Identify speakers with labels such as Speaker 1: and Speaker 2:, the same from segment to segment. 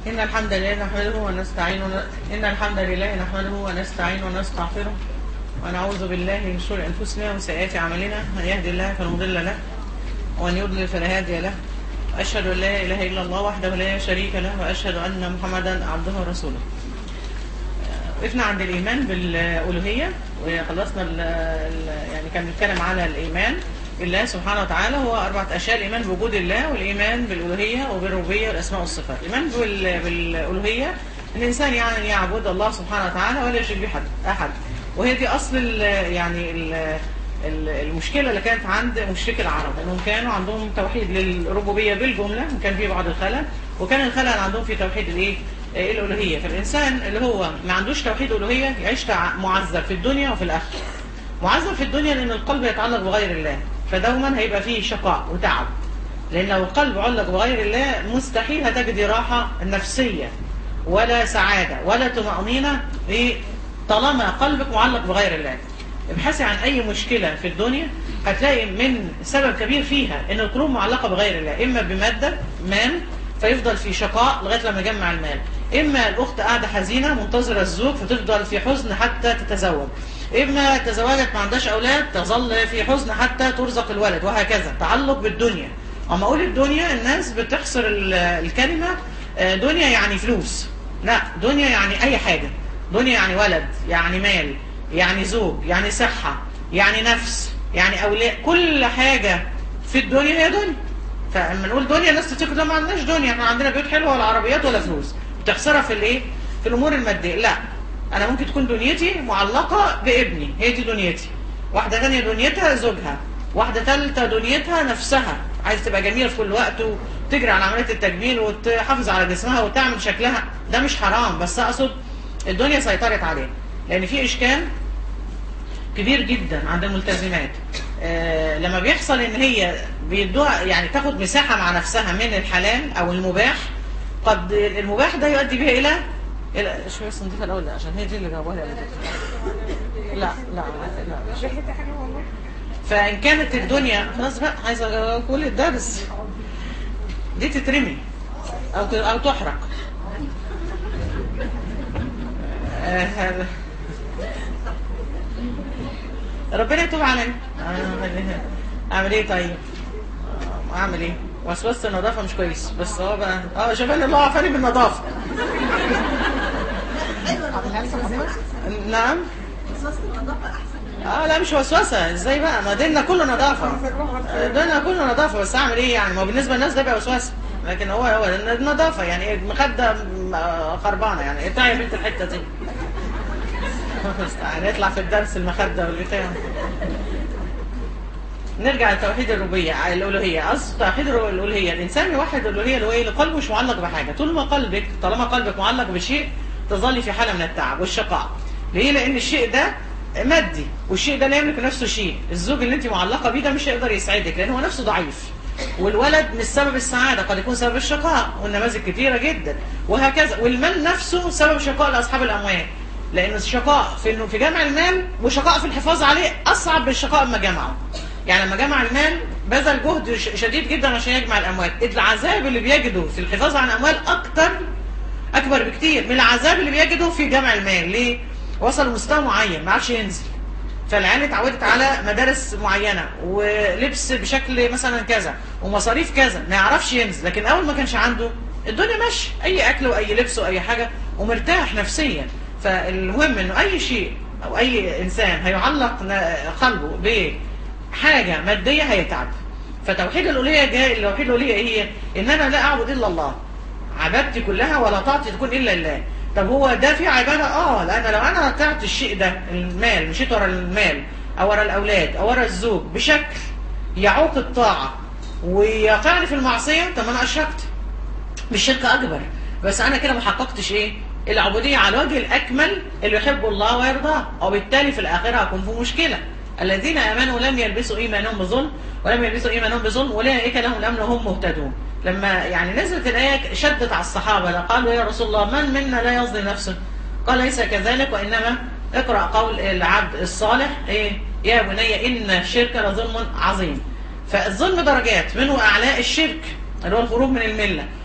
Speaker 1: إن الحمد لله نحمده ونستعين ون... إن الحمد لله نحمده ونستعين ونستغفره ونعوذ بالله من شرور أنفسنا وسيئات أعمالنا من يهدي الله فلا مضل له ومن يضلل فلا هادي له وأشهد أن لا إله إلا الله وحده لا شريك له وأشهد أن محمدا عبده ورسوله وقفنا عند الإيمان بالألوهية وخلصنا ال... ال... يعني كان بنتكلم على الإيمان بالله سبحانه وتعالى هو أربعة أشياء الإيمان بوجود الله والإيمان بالألوهية وبالربوبية والأسماء والصفات الإيمان بال... بالألوهية الإنسان يعني يعبد الله سبحانه وتعالى ولا يشرك به حد أحد وهي دي أصل ال... يعني ال... المشكلة اللي كانت عند مشرك العرب انهم كانوا عندهم توحيد للربوبية بالجملة وكان في بعض الخلل وكان الخلل عندهم في توحيد الايه الالوهية فالانسان اللي هو ما عندوش توحيد الالوهية يعيش معذب في الدنيا وفي الاخره معذب في الدنيا لان القلب يتعلق بغير الله فدوما هيبقى فيه شقاء وتعب لان لو القلب علق بغير الله مستحيل هتجد راحة نفسية ولا سعادة ولا طمأنينة طالما قلبك معلق بغير الله ابحثي عن اي مشكلة في الدنيا هتلاقي من سبب كبير فيها ان القلوب معلقة بغير الله اما بمادة مال فيفضل في شقاء لغاية لما يجمع المال اما الاخت قاعدة حزينة منتظرة الزوج فتفضل في حزن حتى تتزوج اما تزوجت ما عندهاش اولاد تظل في حزن حتى ترزق الولد وهكذا تعلق بالدنيا اما اقول الدنيا الناس بتحصر الكلمة دنيا يعني فلوس لا دنيا يعني اي حاجة دنيا يعني ولد يعني مال يعني زوج يعني صحة يعني نفس يعني أولاد كل حاجة في الدنيا هي دنيا فلما نقول دنيا الناس تفتكر ما عندناش دنيا احنا عندنا بيوت حلوة ولا عربيات ولا فلوس بتخسرها في الايه في الامور المادية لا انا ممكن تكون دنيتي معلقة بابني هي دي دنيتي واحدة ثانيه دنيتها زوجها واحدة ثالثه دنيتها نفسها عايزه تبقى جميلة في كل وقت وتجري على عملية التجميل وتحافظ على جسمها وتعمل شكلها ده مش حرام بس اقصد الدنيا سيطرت عليه لان في اشكال كبير جدا عند الملتزمات آه لما بيحصل ان هي بيدوها يعني تاخد مساحة مع نفسها من الحلال او المباح قد المباح ده يؤدي بها الى الى شوية صندوق الاول عشان هي دي اللي جاوبها لي لا لا لا لا فان كانت الدنيا خلاص بقى عايزه اقول الدرس دي تترمي او او تحرق آه ربنا يتوب عليا اعمل ايه طيب اعمل ايه وسوسه النظافه مش كويس بس هو بقى اه شغال الله عافاني بالنظافه نعم اه لا مش وسوسه ازاي بقى ما ديننا كله نظافه ديننا كله نظافه بس اعمل ايه يعني ما هو بالنسبه للناس ده بقى وسوسه لكن هو هو النظافه يعني المخده خربانه يعني اقطعي يا بنت الحته دي هنطلع في الدرس المخدة والبتاع نرجع لتوحيد الربوبية الألوهية أصل توحيد الألوهية الإنسان يوحد الألوهية اللي هو إيه قلبه مش معلق بحاجة طول ما قلبك طالما قلبك معلق بشيء تظلي في حالة من التعب والشقاء ليه لأن الشيء ده مادي والشيء ده لا يملك نفسه شيء الزوج اللي انت معلقة بيه ده مش هيقدر يسعدك لأن هو نفسه ضعيف والولد مش سبب السعادة قد يكون سبب الشقاء والنماذج كتيرة جدا وهكذا والمال نفسه سبب شقاء لأصحاب الأموال لان الشقاء في انه في جمع المال وشقاء في الحفاظ عليه اصعب من الشقاء اما جمعه يعني لما جمع المال بذل جهد شديد جدا عشان يجمع الاموال العذاب اللي بيجده في الحفاظ على الاموال اكتر اكبر بكتير من العذاب اللي بيجده في جمع المال ليه وصل لمستوى معين ما عادش ينزل فالعيال اتعودت على مدارس معينه ولبس بشكل مثلا كذا ومصاريف كذا ما يعرفش ينزل لكن اول ما كانش عنده الدنيا ماشيه اي اكل واي لبس واي حاجه ومرتاح نفسيا فالمهم انه اي شيء او اي انسان هيعلق قلبه بحاجة مادية هيتعب فتوحيد الالوهية جاء توحيد الالوهية هي ان انا لا اعبد الا الله عبادتي كلها ولا طاعتي تكون الا الله طب هو ده في عبادة اه لان لو انا طعت الشيء ده المال مشيت ورا المال او ورا الاولاد او ورا الزوج بشكل يعوق الطاعة ويقعني في المعصية طب انا اشركت مش شرك اكبر بس انا كده ما حققتش ايه العبودية على الوجه الأكمل اللي يحب الله ويرضاه وبالتالي في الآخرة هكون في مشكلة الذين آمنوا لم يلبسوا إيمانهم بظلم ولم يلبسوا إيمانهم بظلم أولئك لهم الأمن وهم مهتدون لما يعني نزلت الآية شدت على الصحابة قالوا يا رسول الله من منا لا يظلم نفسه قال ليس كذلك وإنما اقرأ قول العبد الصالح إيه يا بني إن الشرك لظلم عظيم فالظلم درجات منه أعلاء الشرك اللي هو الخروج من الملة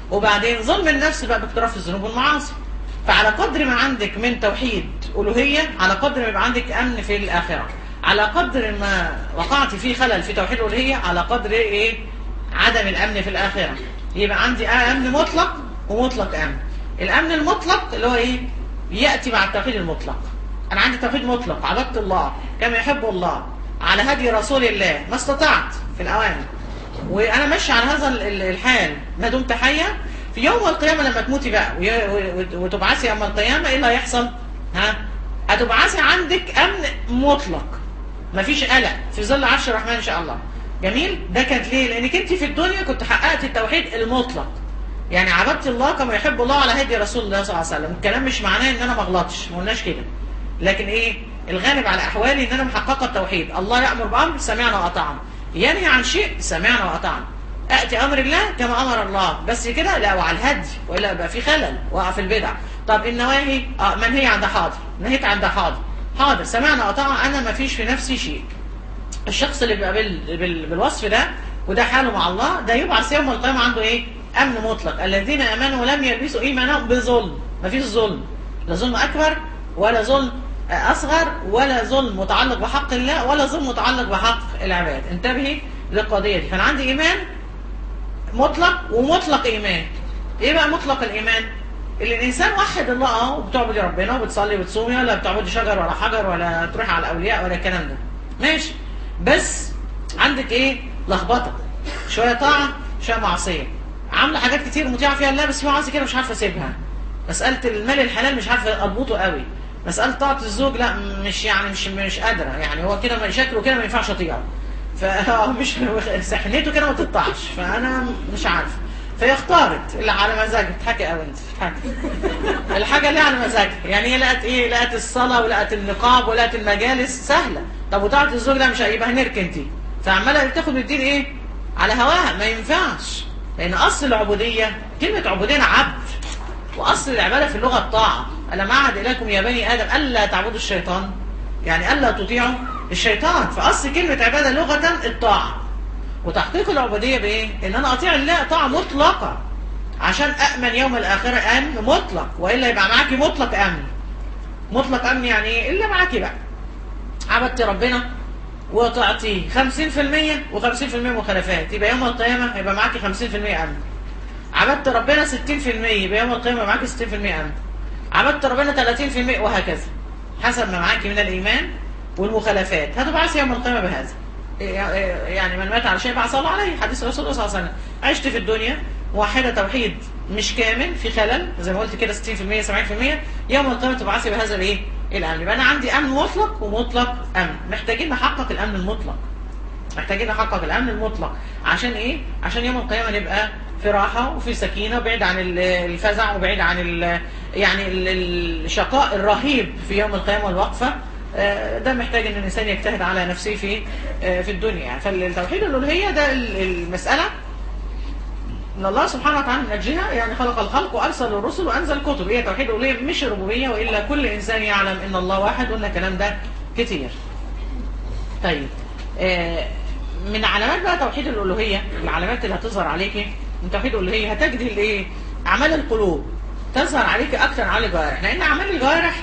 Speaker 1: وبعدين ظلم النفس بقى باقتراف الذنوب والمعاصي فعلى قدر ما عندك من توحيد ألوهية على قدر ما يبقى عندك أمن في الآخرة على قدر ما وقعت في خلل في توحيد الألوهية على قدر إيه عدم الأمن في الآخرة يبقى عندي أمن مطلق ومطلق أمن الأمن المطلق اللي هو إيه يأتي مع التوحيد المطلق أنا عندي توحيد مطلق عبدت الله كما يحب الله على هدي رسول الله ما استطعت في الأوامر وأنا ماشي على هذا الحال ما دمت حية في يوم القيامة لما تموتي بقى وتبعثي يوم القيامة إيه اللي هيحصل؟ ها؟ هتبعثي عندك أمن مطلق مفيش قلق في ظل عرش الرحمن إن شاء الله جميل؟ ده كانت ليه؟ لأنك أنت في الدنيا كنت حققت التوحيد المطلق يعني عبدت الله كما يحب الله على هدي رسول الله صلى الله عليه وسلم الكلام مش معناه ان انا ما اغلطش ما قلناش كده لكن ايه الغالب على احوالي ان انا محققه التوحيد الله يامر بامر سمعنا واطعنا ينهي عن شيء سمعنا واطعنا اتي امر الله كما امر الله بس كده لا وعلى الهدي والا يبقى في خلل وقع في البدع طب النواهي اه منهي عن ده حاضر نهيت عن ده حاضر حاضر سمعنا واطعنا انا ما فيش في نفسي شيء الشخص اللي بيبقى بال... بال... بالوصف ده وده حاله مع الله ده يبعث يوم القيامه عنده ايه امن مطلق الذين امنوا ولم يلبسوا ايمانهم بظلم مفيش ظلم لا ظلم اكبر ولا ظلم اصغر ولا ظلم متعلق بحق الله ولا ظلم متعلق بحق العباد انتبهي للقضيه دي فانا عندي ايمان مطلق ومطلق ايمان ايه بقى مطلق الايمان اللي الانسان وحد الله اه وبتعبدي ربنا وبتصلي وتصومي ولا بتعبدي شجر ولا حجر ولا تروحي على الاولياء ولا الكلام ده ماشي بس عندك ايه لخبطه شويه طاعه شويه معصيه عامله حاجات كتير مطيعه فيها الله بس في معاصي كده مش عارفه اسيبها مساله المال الحلال مش عارفه اضبطه قوي مساله طاعه الزوج لا مش يعني مش مش قادره يعني هو كده شكله كده ما ينفعش اطيعه فمش سحنته كده ما تقطعش فانا مش عارفه فهي اختارت اللي على مزاجها بتحكي قوي انت بتحكي الحاجه اللي على مزاجها يعني هي لقت ايه لقت الصلاه ولقت النقاب ولقت المجالس سهله طب وطاعه الزوج ده مش هيبقى هنركن انت فعماله تاخد الدين ايه على هواها ما ينفعش لأن أصل العبودية كلمة عبودية عبد وأصل العبادة في اللغة الطاعة ألم أعهد إليكم يا بني آدم ألا تعبدوا الشيطان يعني ألا تطيعوا الشيطان فأصل كلمة عبادة لغة الطاعة وتحقيق العبودية بإيه؟ إن أنا أطيع الله طاعة مطلقة عشان أأمن يوم الآخرة أمن مطلق وإلا يبقى معاكي مطلق أمن مطلق أمن يعني إيه؟ إلا معاكي بقى عبدت ربنا وتعطيه 50% و50% مخالفات يبقى يوم القيامة هيبقى معاكي 50% أمن عبدت ربنا 60% يبقى يوم القيامة معاكي 60% أمن عبدت ربنا 30% وهكذا حسب ما معاكي من الإيمان والمخالفات هتبعث يوم القيامة بهذا يعني من مات على شيء بعث الله عليه حديث الرسول صلى الله عليه وسلم عشت في الدنيا موحدة توحيد مش كامل في خلل زي ما قلت كده 60% 70% يوم القيامة تبعثي بهذا الايه الامن يبقى انا عندي امن مطلق ومطلق امن محتاجين نحقق الامن المطلق محتاجين نحقق الامن المطلق عشان ايه عشان يوم القيامه نبقى في راحه وفي سكينه بعيد عن الفزع وبعيد عن ال يعني الشقاء الرهيب في يوم القيامه والوقفه ده محتاج ان الانسان يجتهد على نفسه في في الدنيا يعني فالتوحيد الالوهيه ده المساله ان الله سبحانه وتعالى من اجلها يعني خلق الخلق وارسل الرسل وانزل الكتب هي توحيد الالوهيه مش الربوبيه والا كل انسان يعلم ان الله واحد قلنا الكلام ده كتير. طيب آه من علامات بقى توحيد الالوهيه العلامات اللي هتظهر عليكي من توحيد الالوهيه هتجدي الايه؟ اعمال القلوب تظهر عليكي اكثر عن الجوارح لان اعمال الجوارح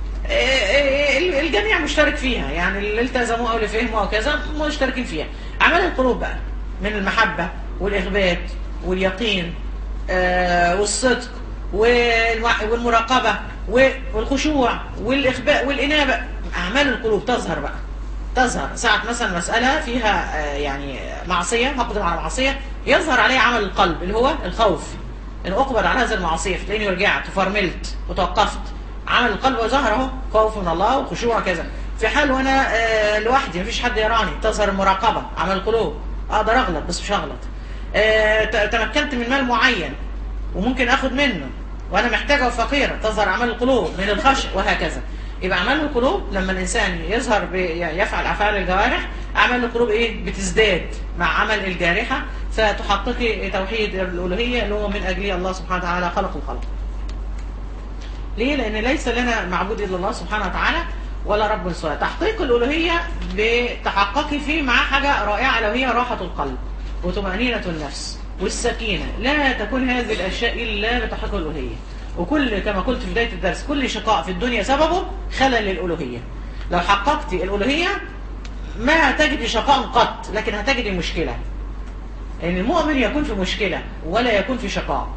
Speaker 1: آه الجميع مشترك فيها يعني اللي التزموا او اللي فهموا او كذا مشتركين فيها. اعمال القلوب بقى من المحبه والاخبات واليقين آه والصدق والمراقبة والخشوع والإخباء والإنابة أعمال القلوب تظهر بقى تظهر ساعة مثلا مسألة فيها آه يعني معصية مقدم على معصية يظهر عليه عمل القلب اللي هو الخوف إن أقبل على هذه المعصية فتلاقيني رجعت وفرملت وتوقفت عمل القلب وظهر اهو خوف من الله وخشوع كذا في حال وانا آه لوحدي مفيش حد يراني تظهر المراقبة عمل القلوب اقدر اغلط بس مش هغلط آه تمكنت من مال معين وممكن اخد منه وانا محتاجه وفقيره تظهر اعمال القلوب من الخشع وهكذا يبقى اعمال القلوب لما الانسان يظهر يفعل افعال الجوارح اعمال القلوب ايه بتزداد مع عمل الجارحه فتحققي توحيد الالوهيه اللي هو من اجله الله سبحانه وتعالى خلق الخلق ليه لان ليس لنا معبود الا الله سبحانه وتعالى ولا رب سواه تحقيق الالوهيه بتحققي فيه مع حاجه رائعه لو هي راحه القلب وطمأنينة النفس والسكينة لا تكون هذه الأشياء إلا بتحقق الألوهية وكل كما قلت في بداية الدرس كل شقاء في الدنيا سببه خلل للألوهية لو حققت الألوهية ما هتجدي شقاء قط لكن هتجدي مشكلة ان المؤمن يكون في مشكلة ولا يكون في شقاء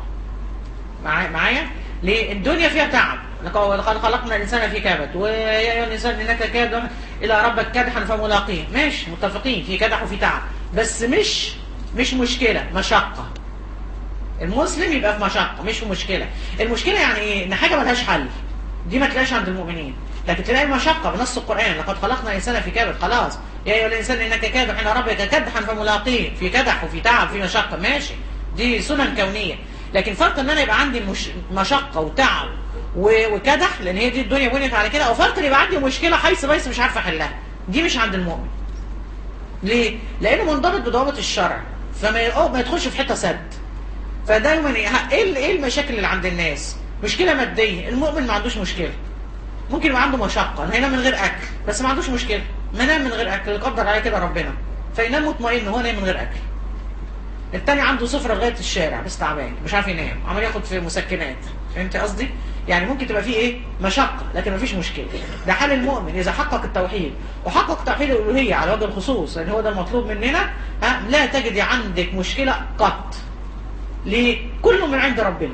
Speaker 1: معايا ليه الدنيا فيها تعب لقد خلقنا الانسان في كبد ويا ايها الانسان انك كاد الى ربك كدحا فملاقيه ماشي متفقين في كدح وفي تعب بس مش مش مشكلة مشقة المسلم يبقى في مشقة مش في مشكلة المشكلة يعني ايه ان حاجة ملهاش حل دي ما تلاقيش عند المؤمنين لكن تلاقي مشقة بنص القرآن لقد خلقنا الانسان في كبد خلاص يا ايها الانسان انك كادح الى ربك كدحا فملاقيه في كدح وفي تعب في مشقة ماشي دي سنن كونية لكن فرق ان انا يبقى عندي مش مشقة وتعب وكدح لان هي دي الدنيا بنيت على كده او فرق ان يبقى عندي مشكلة حيث بيس مش عارفه احلها دي مش عند المؤمن ليه لانه منضبط بضوابط الشرع فما ما يدخلش في حته سد فدايما ايه ايه المشاكل اللي عند الناس مشكله ماديه المؤمن ما عندوش مشكله ممكن يبقى عنده مشقه هينام من غير اكل بس ما عندوش مشكله ما نام من غير اكل يقدر عليه كده ربنا فينام مطمئن هو نايم من غير اكل التاني عنده صفر لغايه الشارع بس تعبان مش عارف ينام عمال ياخد في مسكنات فهمت قصدي يعني ممكن تبقى فيه ايه مشقه لكن مفيش مشكله ده حال المؤمن اذا حقق التوحيد وحقق توحيد الالوهيه على وجه الخصوص لان هو ده المطلوب مننا ها لا تجد عندك مشكله قط ليه كله من عند ربنا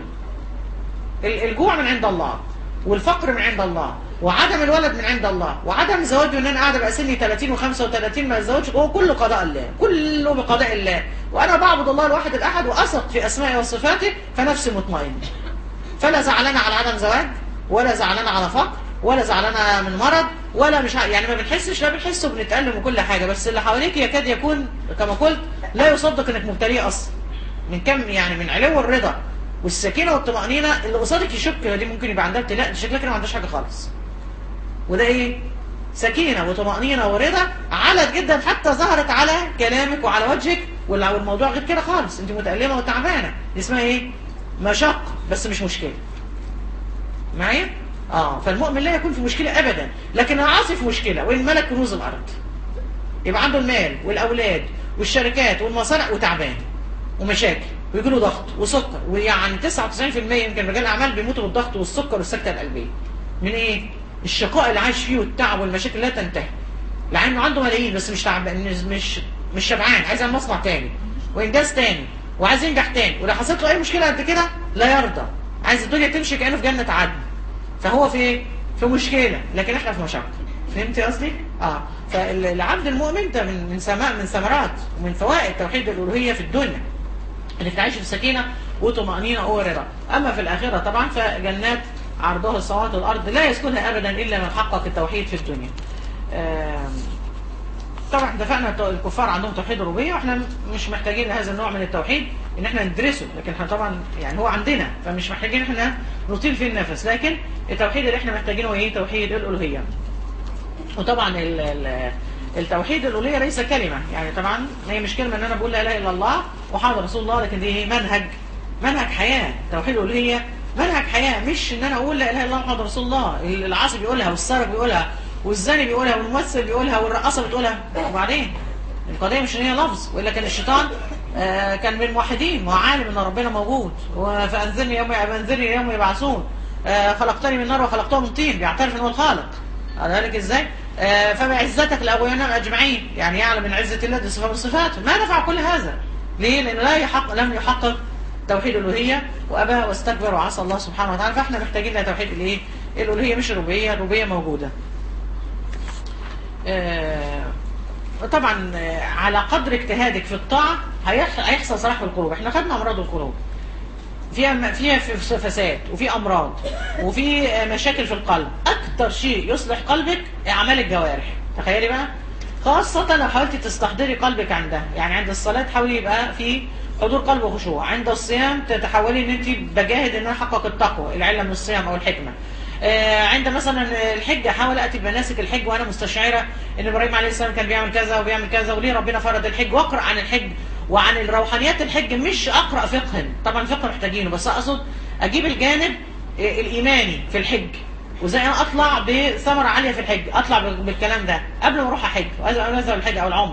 Speaker 1: الجوع من عند الله والفقر من عند الله وعدم الولد من عند الله وعدم زواجي ان انا قاعده بقى سني 30 و35 ما اتزوجش هو كله قضاء الله كله بقضاء الله وانا بعبد الله الواحد الاحد واثق في اسمائه وصفاته فنفسي مطمئنه فلا زعلانه على عدم زواج ولا زعلانه على فقر ولا زعلانه من مرض ولا مش يعني ما بنحسش لا بنحس وبنتألم وكل حاجه بس اللي حواليك يكاد يكون كما قلت لا يصدق انك مبتليه اصلا من كم يعني من علو الرضا والسكينه والطمانينه اللي قصادك يشك دي ممكن يبقى عندها ابتلاء دي شكلها كده ما عندهاش حاجه خالص وده ايه سكينه وطمانينه ورضا علت جدا حتى ظهرت على كلامك وعلى وجهك والموضوع غير كده خالص انت متألمه وتعبانه دي اسمها ايه مشقه بس مش مشكله معايا اه فالمؤمن لا يكون في مشكله ابدا لكن العاصي في مشكله والملك كنوز الارض يبقى عنده المال والاولاد والشركات والمصانع وتعبان ومشاكل ويجي له ضغط وسكر ويعني 99% يمكن رجال الاعمال بيموتوا بالضغط والسكر والسكته القلبيه من ايه الشقاء اللي عايش فيه والتعب والمشاكل لا تنتهي لانه عنده ملايين بس مش تعبان مش مش شبعان عايز يعمل مصنع تاني وانجاز تاني وعايز ينجح تاني ولو حصلت له اي مشكله قد كده لا يرضى عايز الدنيا تمشي كانه في جنه عدن فهو في في مشكله لكن احنا في مشقه فهمتي قصدي اه فالعبد المؤمن ده من من سماء من ثمرات ومن فوائد توحيد الالوهيه في الدنيا انك تعيش في سكينه وطمانينه ورضا اما في الاخره طبعا فجنات عرضها السماوات والارض لا يسكنها ابدا الا من حقق التوحيد في الدنيا آه طبعا اتفقنا الكفار عندهم توحيد الربوبيه واحنا مش محتاجين هذا النوع من التوحيد ان احنا ندرسه لكن احنا طبعا يعني هو عندنا فمش محتاجين احنا نطيل فيه النفس لكن التوحيد اللي احنا محتاجينه ايه توحيد الالوهيه وطبعا ال ال التوحيد الالوهيه ليس كلمه يعني طبعا هي مش كلمه ان انا بقول لا اله الا الله وحاضر رسول الله لكن دي ايه منهج منهج حياه توحيد الالوهيه منهج حياه مش ان انا اقول لا اله الا الله محمد رسول الله العاصي بيقولها والسارق بيقولها والزاني بيقولها والممثل بيقولها والرقاصه بتقولها وبعدين القضيه مش ان هي لفظ والا كان الشيطان آه كان من الموحدين ما هو عالم ان ربنا موجود فانذرني يوم انذرني يوم يبعثون آه خلقتني من نار وخلقته من طين بيعترف ان هو الخالق على ذلك ازاي آه فبعزتك لاغوينهم اجمعين يعني يعلم من عزه الله دي صفه من صفاته ما نفع كل هذا ليه لانه لا يحقق لم يحقق توحيد الالوهيه وابى واستكبر وعصى الله سبحانه وتعالى فاحنا محتاجين لها توحيد الايه الالوهيه مش الربوبيه الربوبيه موجوده طبعا على قدر اجتهادك في الطاعة هيحصل صلاح في القلوب احنا خدنا امراض القلوب فيها فيها فساد وفي امراض وفي مشاكل في القلب اكتر شيء يصلح قلبك اعمال الجوارح تخيلي بقى خاصة لو حاولتي تستحضري قلبك عندها يعني عند الصلاة تحاولي يبقى في حضور قلب وخشوع عند الصيام تتحولي ان انت بجاهد ان انا احقق التقوى العلة من الصيام او الحكمة عند مثلا الحج احاول اتي بمناسك الحج وانا مستشعره ان ابراهيم عليه السلام كان بيعمل كذا وبيعمل كذا وليه ربنا فرض الحج واقرا عن الحج وعن الروحانيات الحج مش اقرا فقها طبعا الفقه محتاجينه بس اقصد اجيب الجانب الايماني في الحج وزي انا اطلع بثمره عاليه في الحج اطلع بالكلام ده قبل ما اروح احج اذهب الحج او العمره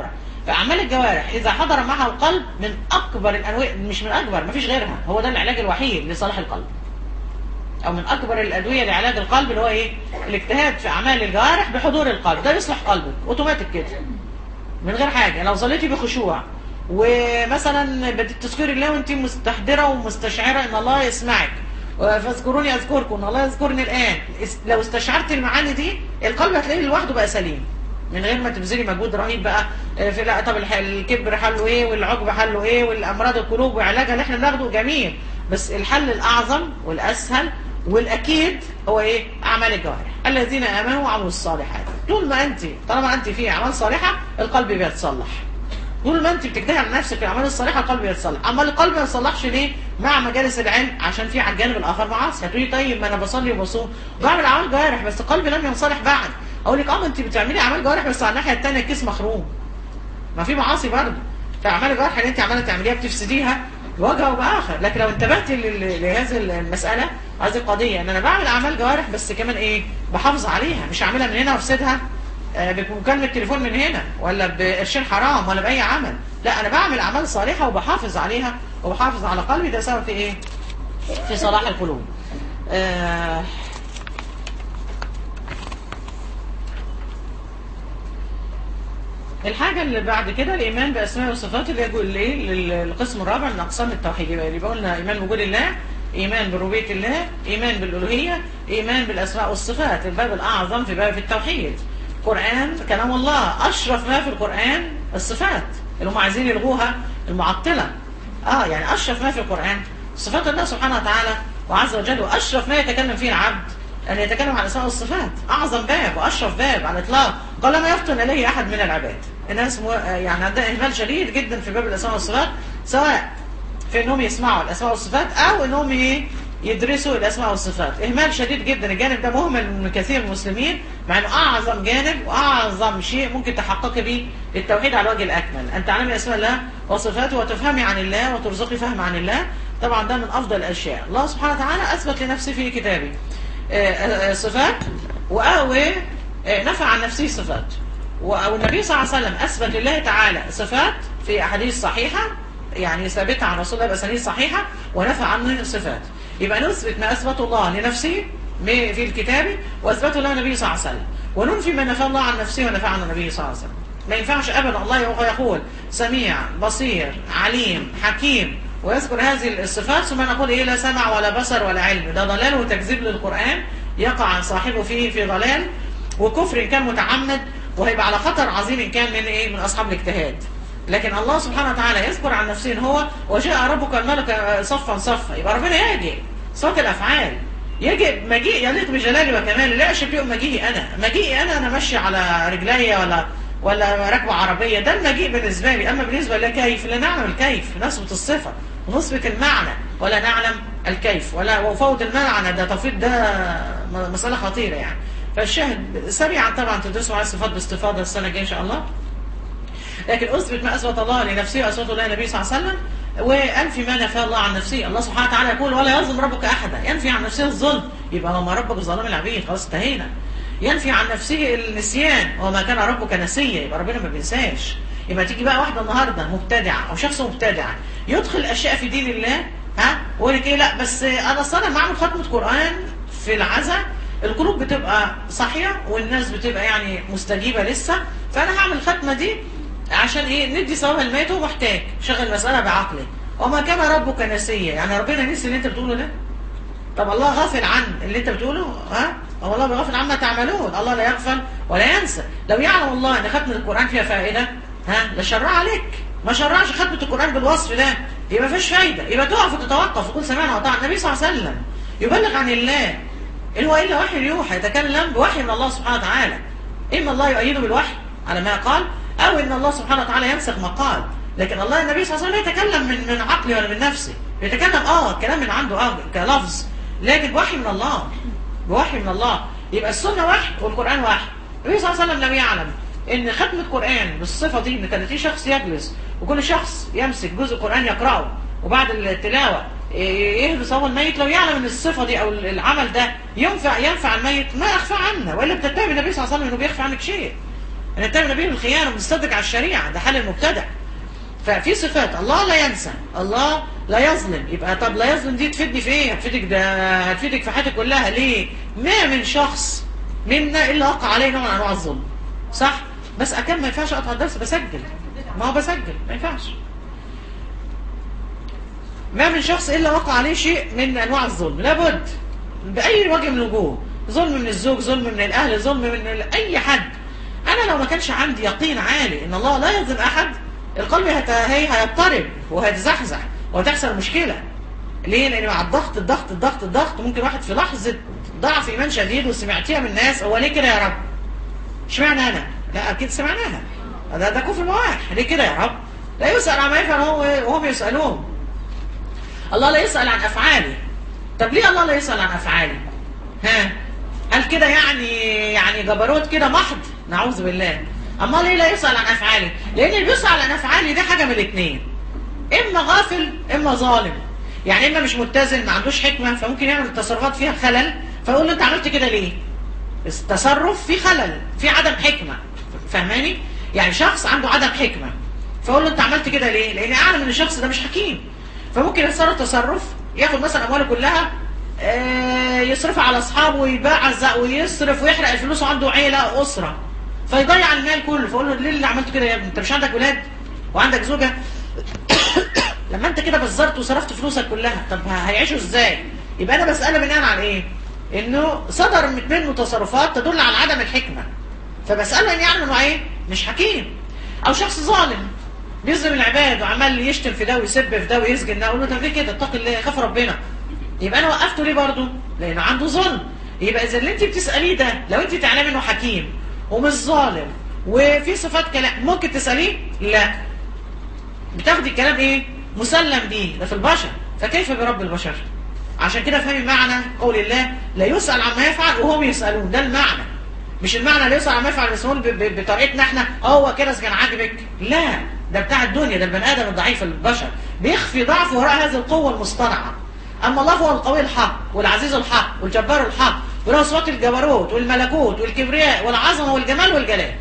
Speaker 1: فاعمال الجوارح اذا حضر معها القلب من اكبر الانواع مش من اكبر مفيش غيرها هو ده العلاج الوحيد لصلاح القلب او من اكبر الادويه لعلاج القلب اللي هو ايه الاجتهاد في اعمال الجوارح بحضور القلب ده يصلح قلبك اوتوماتيك كده من غير حاجه لو صليتي بخشوع ومثلا بتذكري الله وانت مستحضره ومستشعره ان الله يسمعك فاذكروني اذكركم ان الله يذكرني الان اس- لو استشعرت المعاني دي القلب هتلاقيه لوحده بقى سليم من غير ما تبذلي مجهود رهيب بقى آه، في لا طب الح- الكبر حله ايه والعجب حله ايه والامراض القلوب وعلاجها اللي احنا بناخده جميل بس الحل الاعظم والاسهل والاكيد هو ايه اعمال الجوارح الذين امنوا وعملوا الصالحات طول ما انت طالما انت في اعمال صالحه القلب بيتصلح طول ما انت بتجتهد على نفسك في الاعمال الصالحه القلب بيتصلح اما القلب ما يتصلحش ليه مع مجالس العلم عشان في على الجانب الاخر معاصي هتقولي طيب ما انا بصلي وبصوم بعمل اعمال جوارح بس قلبي لم ينصلح بعد اقول لك اه ما انت بتعملي اعمال جوارح بس على الناحيه الثانيه الكيس مخروم ما في معاصي برضه فاعمال الجوارح اللي انت عماله تعمليها بتفسديها بوجه وباخر لكن لو انتبهتي لل- لهذه المساله هذه القضيه ان انا بعمل اعمال جوارح بس كمان ايه بحافظ عليها مش هعملها من هنا وافسدها آه، بمكالمه تليفون من هنا ولا بقرشين حرام ولا باي عمل لا انا بعمل اعمال صالحه وبحافظ عليها وبحافظ على قلبي ده سبب في ايه في صلاح القلوب آه الحاجة اللي بعد كده الإيمان بأسماء وصفات اللي يقول ليه للقسم الرابع من أقسام التوحيد يبقى يبقى قلنا إيمان بوجود الله إيمان بربوبية الله إيمان بالألوهية إيمان بالأسماء والصفات الباب الأعظم في باب التوحيد القرآن كلام الله أشرف ما في القرآن الصفات اللي هم عايزين يلغوها المعطلة آه يعني أشرف ما في القرآن صفات الله سبحانه وتعالى وعز وجل وأشرف ما يتكلم فيه العبد أن يتكلم عن الأسماء والصفات أعظم باب وأشرف باب على الإطلاق قال ما يفطن إليه أحد من العباد الناس مو... يعني عندها إهمال شديد جدا في باب الأسماء والصفات سواء في أنهم يسمعوا الأسماء والصفات أو أنهم ي... يدرسوا الأسماء والصفات إهمال شديد جدا الجانب ده مهمل من كثير من المسلمين مع أنه أعظم جانب وأعظم شيء ممكن تحققي به التوحيد على الوجه الأكمل أن تعلمي أسماء الله وصفاته وتفهمي عن الله وترزقي فهم عن الله طبعا ده من أفضل الأشياء الله سبحانه وتعالى أثبت لنفسه في كتابه صفات وأوي نفع عن نفسه صفات والنبي صلى الله عليه وسلم أثبت لله تعالى صفات في أحاديث صحيحة يعني ثابتة عن رسول الله بأسانيد صحيحة ونفع عنه صفات يبقى نثبت ما أثبته الله لنفسه في الكتاب وأثبته له النبي صلى الله عليه وسلم وننفي ما نفى الله عن نفسه ونفع عنه النبي صلى الله عليه وسلم ما ينفعش أبدا الله يقول سميع بصير عليم حكيم ويذكر هذه الصفات ثم نقول إيه لا سمع ولا بصر ولا علم ده ضلال وتكذيب للقرآن يقع صاحبه فيه في ضلال وكفر إن كان متعمد وهيبقى على خطر عظيم إن كان من إيه من أصحاب الاجتهاد لكن الله سبحانه وتعالى يذكر عن نفسه هو وجاء ربك الملك صفا صفا يبقى ربنا يجي صوت الأفعال يجي مجيء يليق بجلالي وكمالي لا أشب يوم مجيئي أنا مجيئي أنا أنا ماشي على رجلي ولا ولا راكبه عربية ده المجيء بالنسبة لي أما بالنسبة لله كيف لا نعلم الكيف نثبت الصفة ونثبت المعنى ولا نعلم الكيف ولا وفوت المعنى ده تفويض ده مسألة خطيرة يعني فالشاهد سريعا طبعا تدرسوا على الصفات باستفاضة السنة الجاية إن شاء الله لكن أثبت ما أثبت الله لنفسه وأثبت الله النبي صلى الله عليه وسلم وأنفي ما نفى الله عن نفسه الله سبحانه وتعالى يقول ولا يظلم ربك أحدا ينفي عن نفسه الظلم يبقى وما ربك ظلام العبيد خلاص انتهينا ينفي عن نفسه النسيان وما كان ربك نسيا يبقى ربنا ما بينساش يبقى تيجي بقى واحدة النهاردة مبتدعة أو شخص مبتدع يدخل أشياء في دين الله ها ويقول لك إيه لا بس أنا أصلا بعمل ختمة قرآن في العزاء القلوب بتبقى صاحية والناس بتبقى يعني مستجيبة لسه فأنا هعمل الختمة دي عشان ايه ندي ثواب الميت هو محتاج شغل المسألة بعقله وما كان ربك نسيا يعني ربنا نسي اللي انت بتقوله ده طب الله غافل عن اللي انت بتقوله ها هو الله بغافل عما تعملون الله لا يغفل ولا ينسى لو يعلم الله ان ختمة القرآن فيها فائدة ها لشرع عليك ما شرعش ختمة القرآن بالوصف ده يبقى ما فيش فايدة يبقى تقف وتتوقف وتقول سمعنا وطاعنا النبي صلى الله عليه وسلم يبلغ عن الله إن هو إلا وحي يوحى يتكلم بوحي من الله سبحانه وتعالى إما الله يؤيده بالوحي على ما قال أو إن الله سبحانه وتعالى ينسخ ما قال لكن الله النبي صلى الله عليه وسلم يتكلم من من عقله ولا من نفسه يتكلم اه كلام من عنده اه كلفظ لكن بوحي من الله بوحي من الله يبقى السنة وحي والقرآن وحي النبي صلى الله عليه وسلم لم يعلم ان ختم القرآن بالصفة دي ان كان في شخص يجلس وكل شخص يمسك جزء قرآن يقرأه وبعد التلاوة يهبس هو الميت لو يعلم ان الصفة دي او العمل ده ينفع ينفع الميت ما اخفى عنا والا بتتهم النبي صلى الله عليه وسلم انه بيخفى عنك شيء ان اتهم النبي بالخيانه ومستدرك على الشريعه ده حال المبتدع ففي صفات الله لا ينسى الله لا يظلم يبقى طب لا يظلم دي تفيدني في ايه هتفيدك ده هتفيدك في حياتك كلها ليه ما من شخص منا الا وقع عليه نوع من انواع الظلم صح بس اكمل ما ينفعش اقطع الدرس بسجل ما هو بسجل ما ينفعش ما من شخص الا وقع عليه شيء من انواع الظلم لابد باي وجه من الوجوه ظلم من الزوج ظلم من الاهل ظلم من ال- اي حد انا لو ما كانش عندي يقين عالي ان الله لا يظلم احد القلب هت... هي هيضطرب وهيتزحزح وهتحصل مشكله ليه لان مع الضغط الضغط الضغط الضغط ممكن واحد في لحظه ضعف ايمان شديد وسمعتيها من الناس هو ليه كده يا رب اشمعنى انا لا اكيد سمعناها ده ده كفر مواح ليه كده يا رب لا يسال عما يفعل هو وهم يسالون الله لا يسال عن افعاله طب ليه الله لا يسال عن افعاله ها هل كده يعني يعني جبروت كده محض نعوذ بالله اما ليه لا يسال عن افعاله لان اللي بيسال عن افعاله دي حاجه من الاثنين اما غافل اما ظالم يعني اما مش متزن ما عندوش حكمه فممكن يعمل التصرفات فيها خلل فيقول له انت عملت كده ليه التصرف فيه خلل فيه عدم حكمه فاهماني يعني شخص عنده عدم حكمه فاقول له انت عملت كده ليه لان اعلم ان الشخص ده مش حكيم فممكن يتصرف تصرف ياخد مثلا امواله كلها آه، يصرفها على اصحابه ويبعزق ويصرف ويحرق الفلوس وعنده عيله اسره فيضيع المال كله فاقول له ليه اللي عملت كده يا ابني انت مش عندك ولاد وعندك زوجه لما انت كده بزرت وصرفت فلوسك كلها طب هيعيشوا ازاي يبقى انا بساله بناء على ايه انه صدر منه تصرفات تدل على عدم الحكمه فبساله ان يعلم انه ايه مش حكيم او شخص ظالم بيظلم العباد وعمال يشتم في ده ويسب في ده ويسجن ده اقول له طب ليه كده اتق الله خاف ربنا يبقى انا وقفته ليه برضه لانه عنده ظلم يبقى اذا اللي انت بتساليه ده لو انت تعلمي انه حكيم ومش ظالم وفي صفات كلام ممكن تساليه لا بتاخدي الكلام ايه مسلم بيه ده في البشر فكيف برب البشر عشان كده فهمي معنى قول الله لا يسأل عما يفعل وهم يسألون ده المعنى مش المعنى لا يسأل عما يفعل بس نقول ب- ب- بطريقتنا احنا هو كده كان عاجبك لا ده بتاع الدنيا ده البني ادم الضعيف البشر بيخفي ضعفه وراء هذه القوة المصطنعة اما الله هو القوي الحق والعزيز الحق والجبار الحق وله صفات الجبروت والملكوت والكبرياء والعظمة والجمال والجلال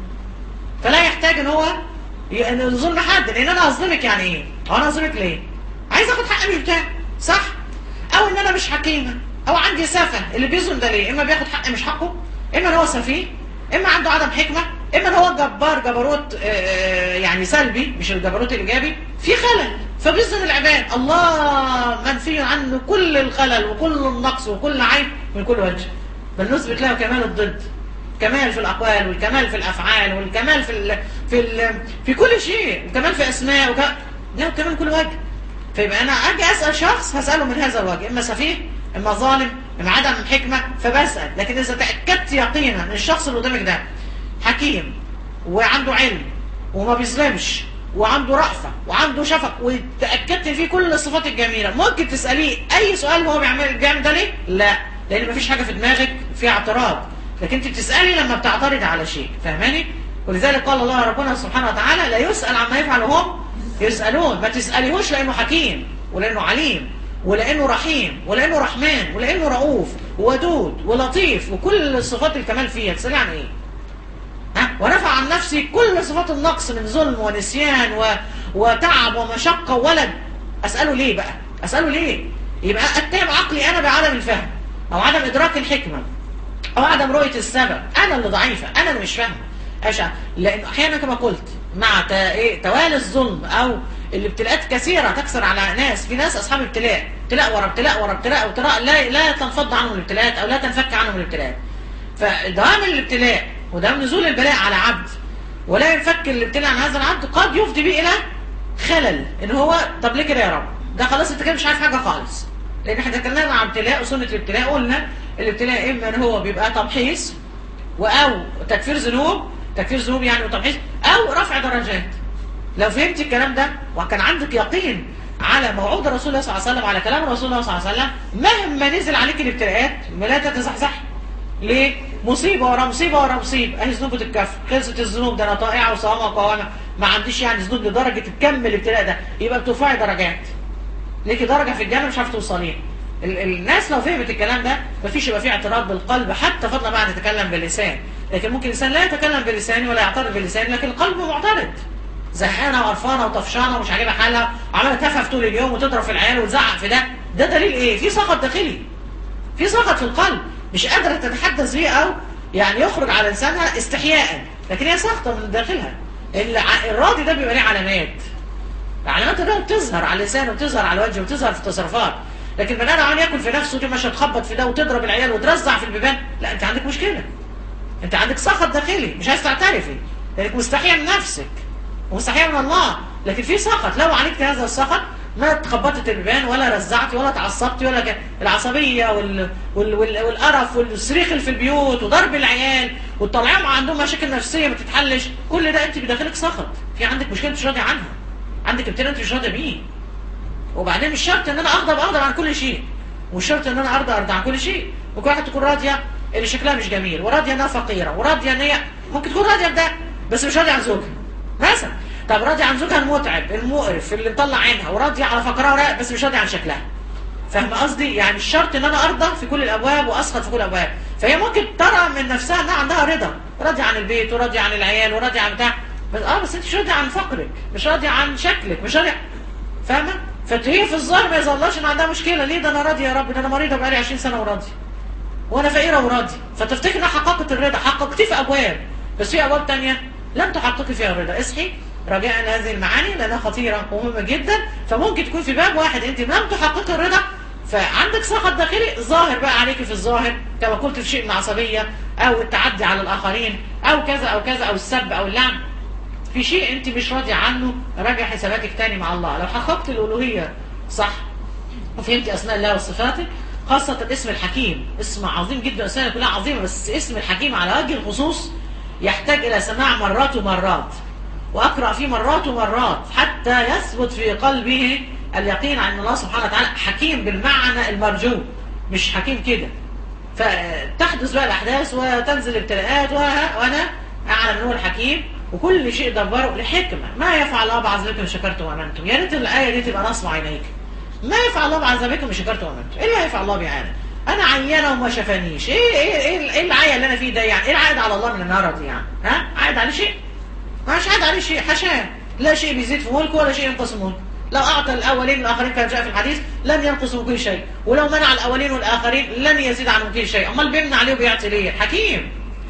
Speaker 1: فلا يحتاج ان هو ي- ان يظلم حد لان انا اظلمك يعني ايه هو انا اظلمك ليه عايز اخد حقي مش بتاعي صح او ان انا مش حكيمه او عندي سفه اللي بيظلم ده ليه اما بياخد حق مش حقه اما ان هو سفيه اما عنده عدم حكمه اما ان هو جبار جبروت آه، يعني سلبي مش الجبروت الايجابي في خلل فبيظلم العباد الله منفي عنه كل الخلل وكل النقص وكل عيب من كل وجه بل نثبت له كمال الضد كمال في الاقوال والكمال في الافعال والكمال في ال في ال في كل شيء وكمال في اسماء وك... لا كمال من كل وجه فيبقى انا اجي اسال شخص هساله من هذا الوجه اما سفيه اما ظالم اما عدم حكمه فبسال لكن اذا تاكدت يقينا ان الشخص اللي قدامك ده حكيم وعنده علم وما بيظلمش وعنده رأفة وعنده شفق وتأكدت فيه كل الصفات الجميلة ممكن تسأليه أي سؤال هو بيعمل بيعمل ده ليه؟ لا لأن مفيش حاجة في دماغك فيها اعتراض لكن انت بتسألي لما بتعترض على شيء فاهماني؟ ولذلك قال الله ربنا سبحانه وتعالى لا يسأل عما يفعل هم يسألون ما تسأليهوش لأنه حكيم ولأنه عليم ولأنه رحيم ولأنه رحمن ولأنه رؤوف وودود ولطيف وكل صفات الكمال فيها تسألي عن ايه؟ ها؟ ونفع عن نفسي كل صفات النقص من ظلم ونسيان و... وتعب ومشقة وولد أسأله ليه بقى أسأله ليه يبقى أتهم عقلي أنا بعدم الفهم أو عدم إدراك الحكمة أو عدم رؤية السبب أنا اللي ضعيفة أنا اللي مش فاهمة أشع لأن أحيانا كما قلت مع ت... إيه؟ توالي الظلم أو الابتلاءات كثيرة تكثر على ناس في ناس أصحاب ابتلاء ابتلاء ورا ابتلاء ورا ابتلاء وابتلاء لا لا تنفض عنهم الابتلاءات أو لا تنفك عنهم الابتلاءات فدوام الابتلاء ودوام نزول البلاء على عبد ولا ينفك الابتلاء عن هذا العبد قد يفضي به الى خلل ان هو طب ليه كده يا رب ده خلاص انت كده مش عارف حاجه خالص لان احنا اتكلمنا عن ابتلاء وسنه الابتلاء قلنا الابتلاء اما ان هو بيبقى تمحيص او تكفير ذنوب تكفير ذنوب يعني وتمحيص او رفع درجات لو فهمت الكلام ده وكان عندك يقين على موعود رسول الله صلى الله عليه وسلم على كلام رسول الله صلى الله عليه وسلم مهما نزل عليك الابتلاءات لا تتزحزح ليه؟ مصيبة ورا مصيبة ورا مصيبة اهي ذنوب الكفر خلصت الذنوب ده انا طائعة وصوامة وقوامة ما عنديش يعني ذنوب لدرجة تكمل الابتلاء ده يبقى بترفعي درجات ليكي درجة في الجنة مش عارفة توصليها ال- الناس لو فهمت الكلام ده مفيش يبقى فيه اعتراض بالقلب حتى فضلا بقى نتكلم باللسان لكن ممكن الانسان لا يتكلم بلسانه ولا يعترض بلسانه لكن قلبه معترض زهقانه وقرفانه وطفشانه ومش عاجبها حالها وعماله تفهف طول اليوم وتضرب في العيال وتزعق في ده ده دليل ايه؟ في سخط داخلي في سخط في القلب مش قادره تتحدث بيه او يعني يخرج على لسانها استحياء لكن هي ساخطه من داخلها الع- الراضي ده بيبقى ليه علامات علامات ده بتظهر على اللسان وبتظهر على الوجه وبتظهر في التصرفات لكن بني ادم ياكل في نفسه دي ماشيه تخبط في ده وتضرب العيال وترزع في البيبان لا انت عندك مشكله انت عندك سخط داخلي مش عايز تعترفي لانك مستحيه من نفسك ومستحيه من الله لكن في سخط لو عالجت هذا السخط ما تخبطت البيبان ولا رزعتي ولا تعصبتي ولا ك... العصبيه وال... وال... وال... والقرف والصريخ اللي في البيوت وضرب العيال وتطلعيهم عندهم مشاكل نفسيه ما تتحلش كل ده انت بداخلك سخط في عندك مشكله مش راضي عنها عندك ابتلاء انت مش راضي بيه وبعدين مش شرط ان انا اغضب اغضب عن كل شيء مش شرط ان انا ارضى ارضى عن كل شيء ممكن واحد تكون راضيه اللي شكلها مش جميل وراضيه انها فقيره وراضيه ان هي ممكن تكون راضيه بده بس مش راضيه عن زوجها مثلا طب راضيه عن زوجها المتعب المقرف اللي مطلع عينها وراضيه على فقرها ورا- بس مش راضيه عن شكلها فاهم قصدي يعني مش شرط ان انا ارضى في كل الابواب واسخط في كل الابواب فهي ممكن ترى من نفسها انها عندها رضا راضيه عن البيت وراضيه عن العيال وراضيه عن بتاع بس اه بس انت مش راضيه عن فقرك مش راضيه عن شكلك مش راضيه فاهمه فهي في الظاهر ما يظلش ان عندها مشكله ليه ده انا راضيه يا رب ده انا مريضه بقالي 20 سنه وراضيه وانا فقيره وراضي فتفتكر انها حققت الرضا حققتيه في ابواب بس في ابواب تانية لم تحققي فيها الرضا اصحي رجاء هذه المعاني لانها خطيره ومهمه جدا فممكن تكون في باب واحد انت لم تحققي الرضا فعندك سخط داخلي ظاهر بقى عليك في الظاهر كما قلت في شيء من العصبيه او التعدي على الاخرين او كذا او كذا او السب او اللعن في شيء انت مش راضي عنه راجع حساباتك تاني مع الله لو حققت الالوهيه صح وفهمت اسماء الله وصفاته خاصة اسم الحكيم اسم عظيم جدا اسماء كلها عظيمة بس اسم الحكيم على وجه الخصوص يحتاج الى سماع مرات ومرات واقرأ فيه مرات ومرات حتى يثبت في قلبه اليقين عن الله سبحانه وتعالى حكيم بالمعنى المرجو مش حكيم كده فتحدث بقى الاحداث وتنزل الابتلاءات وه- وانا اعلم ان هو الحكيم وكل شيء دبره لحكمه ما يفعل الله بعذابكم ان شكرتم وامنتم يا ريت الايه دي تبقى نصب عينيك ما يفعل الله بعذابكم ان شكرتم وامنتم ايه اللي هيفعل الله بيعاني انا عيانه وما شافانيش ايه ايه ايه, إيه العيا اللي انا فيه ده يعني ايه العائد على الله من النار دي يعني ها عائد عليه شيء مش عائد عليه شيء حاشاه لا شيء بيزيد في ملكه ولا شيء ينقص من ملكه لو اعطى الاولين والاخرين كما جاء في الحديث لن ينقص من كل شيء ولو منع الاولين والاخرين لن يزيد عن كل شيء امال بيمنع عليه وبيعطي ليه حكيم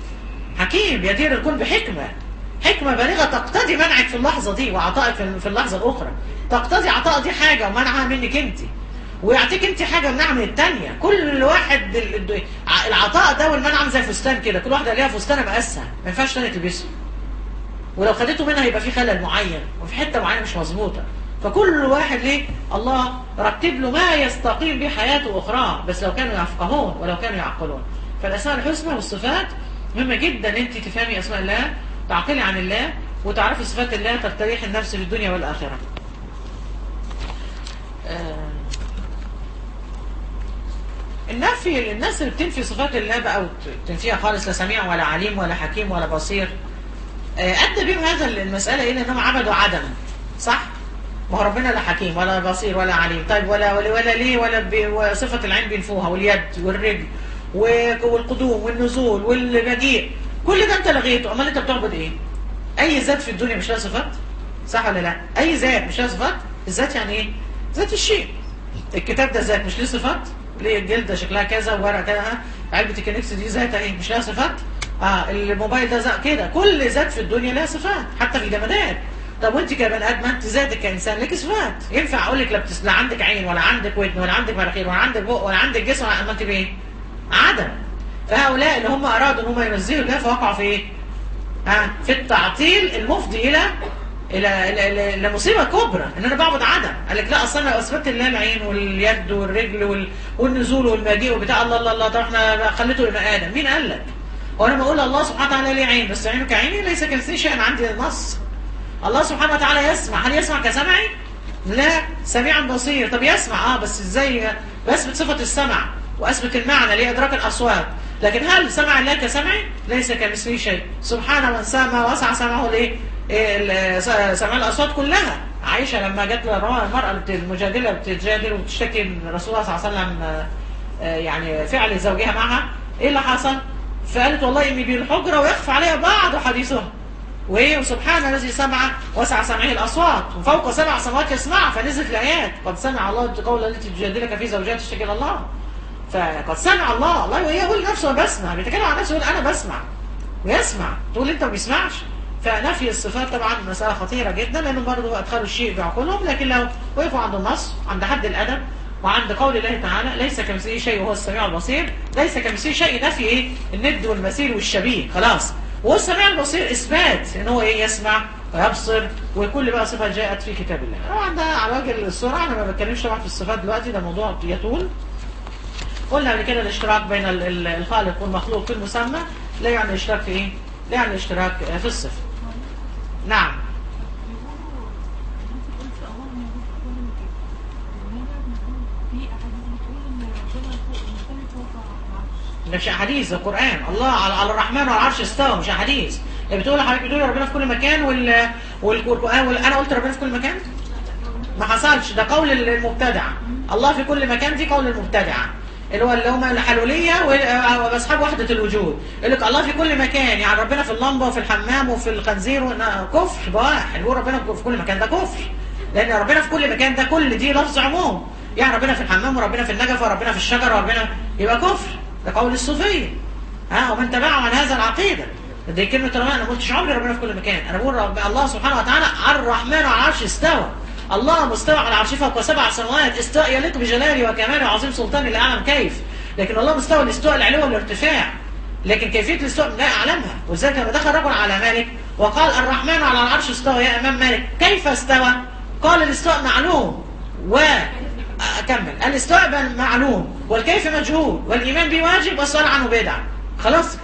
Speaker 1: حكيم يدير الكون بحكمه حكمه بالغه تقتضي منعك في اللحظه دي وعطائك في في اللحظه الاخرى تقتضي عطاء دي حاجه ومنعها منك انت ويعطيك انت حاجه ومنعها من الثانيه كل واحد ال- ال- العطاء ده والمنع عامل زي الفستان كده كل واحده ليها فستانه مقاسها ما ينفعش تاني تلبسه ولو خدته منها يبقى في خلل معين وفي حته معينه مش مظبوطه فكل واحد ليه الله رتب له ما يستقيم به حياته اخرى بس لو كانوا يفقهون ولو كانوا يعقلون فالاسماء الحسنى والصفات مهمه جدا انت تفهمي اسماء الله تعقلي عن الله وتعرفي صفات الله تستريح النفس في الدنيا والاخره آه، النفي الناس اللي بتنفي صفات الله بقى وتنفيها خالص لا سميع ولا عليم ولا حكيم ولا بصير آه، ادى بهم هذا المساله الى انهم عبدوا عدم صح ما هو ربنا لا حكيم ولا بصير ولا عليم طيب ولا ولا, ولا ليه ولا بي وصفه العين بينفوها واليد والرجل و- والقدوم والنزول والمجيء كل ده انت لغيته امال انت بتعبد ايه اي ذات في الدنيا مش لها صفات صح ولا لا اي ذات مش لها صفات الذات يعني ايه ذات الشيء الكتاب ده ذات مش ليه صفات ليه الجلده شكلها كذا وورق كذا علبه الكنكس دي ذاتها ايه مش لها صفات اه الموبايل ده ذات كده كل ذات في الدنيا لها صفات حتى في الجمادات طب وانت كبني ادم انت ذاتك كانسان لك صفات ينفع اقول لك لا بتس... لا عندك عين ولا عندك ودن ولا عندك مناخير ولا عندك بق ولا عندك جسم ولا انت بايه عدم فهؤلاء اللي هم ارادوا ان هم ينزهوا الله فوقعوا في ايه ها في التعطيل المفضي الى الى الى, إلى, إلى مصيبه كبرى ان انا بعبد عدم قال لك لا اصل انا اثبت الله العين واليد والرجل وال... والنزول والمجيء وبتاع الله الله الله طب احنا خليته لبني ادم مين قال لك؟ وانا بقول الله سبحانه وتعالى ليه عين بس عينه كعيني ليس كمثله شيء انا عندي نص الله سبحانه وتعالى يسمع هل يسمع كسمعي؟ لا سميع بصير طب يسمع اه بس ازاي بثبت صفه السمع واثبت المعنى لادراك الاصوات لكن هل سمع الله كسمعي؟ ليس كمثله شيء سبحان من سمع وسع سمعه الايه؟ إيه ال- سمع الاصوات كلها عائشه لما جت لها المراه بت- المجادله بتجادل وتشتكي من رسول الله صلى الله عليه وسلم آه، آه، يعني فعل زوجها معها ايه اللي حصل؟ فقالت والله إني بي الحجرة ويخفى عليها بعض حديثها وإيه وسبحان الذي سمع وسع سمعه الأصوات وفوق سبع سماوات يسمع فنزلت الآيات قد سمع الله قول التي تجادلك في زوجها تشتكي إلى الله فقد سمع الله الله وهي يقول نفسه أنا بسمع بيتكلم عن نفسه يقول أنا بسمع ويسمع تقول أنت ما بيسمعش فنفي الصفات طبعا مسألة خطيرة جدا لأنهم برضه أدخلوا الشيء بعقولهم لكن لو وقفوا عند النص عند حد الأدب وعند قول الله تعالى ليس كمثله شيء وهو السميع البصير ليس كمثله شيء نفي ايه الند والمثيل والشبيه خلاص وهو السميع البصير اثبات ان هو ايه يسمع ويبصر وكل بقى صفه جاءت في كتاب الله طبعا ده على وجه السرعه انا ما بتكلمش طبعا في الصفات دلوقتي ده موضوع يطول قلنا قبل كده الاشتراك بين ال- ال- الخالق والمخلوق في المسمى لا يعني اشتراك في ايه لا يعني اشتراك في الصفه نعم ده مش احاديث ده قران الله على, على الرحمن وعلى العرش استوى مش احاديث يعني بتقول حضرتك بتقول ربنا في كل مكان وال والقران وال... انا قلت ربنا في كل مكان ما حصلش ده قول المبتدع الله في كل مكان دي قول المبتدع اللي هو اللي هم الحلوليه واصحاب وحده الوجود يقول لك الله في كل مكان يعني ربنا في اللمبه وفي الحمام وفي الخنزير وإن- كفر بواح اللي هو ربنا في كل مكان ده كفر لان ربنا في كل مكان ده كل دي لفظ عموم يعني ربنا في الحمام وربنا في النجفه وربنا في الشجره وربنا يبقى كفر ده قول الصوفيه ها ومن تبعهم عن هذا العقيده دي كلمه ربنا انا ما قلتش عمري ربنا في كل مكان انا بقول رب الله سبحانه وتعالى على الرحمن على العرش استوى الله مستوى على العرش فوق سبع سماوات استواء يليق بجلاله وكماله وعظيم سلطانه لا اعلم كيف لكن الله مستوى الاستواء العلو والارتفاع لكن كيفيه الاستواء لا اعلمها ولذلك لما دخل رجل على مالك وقال الرحمن على العرش استوى يا امام مالك كيف استوى؟ قال الاستواء معلوم و اكمل الاستواء معلوم والكيف مجهول والايمان به واجب والسؤال عنه بدعه خلاص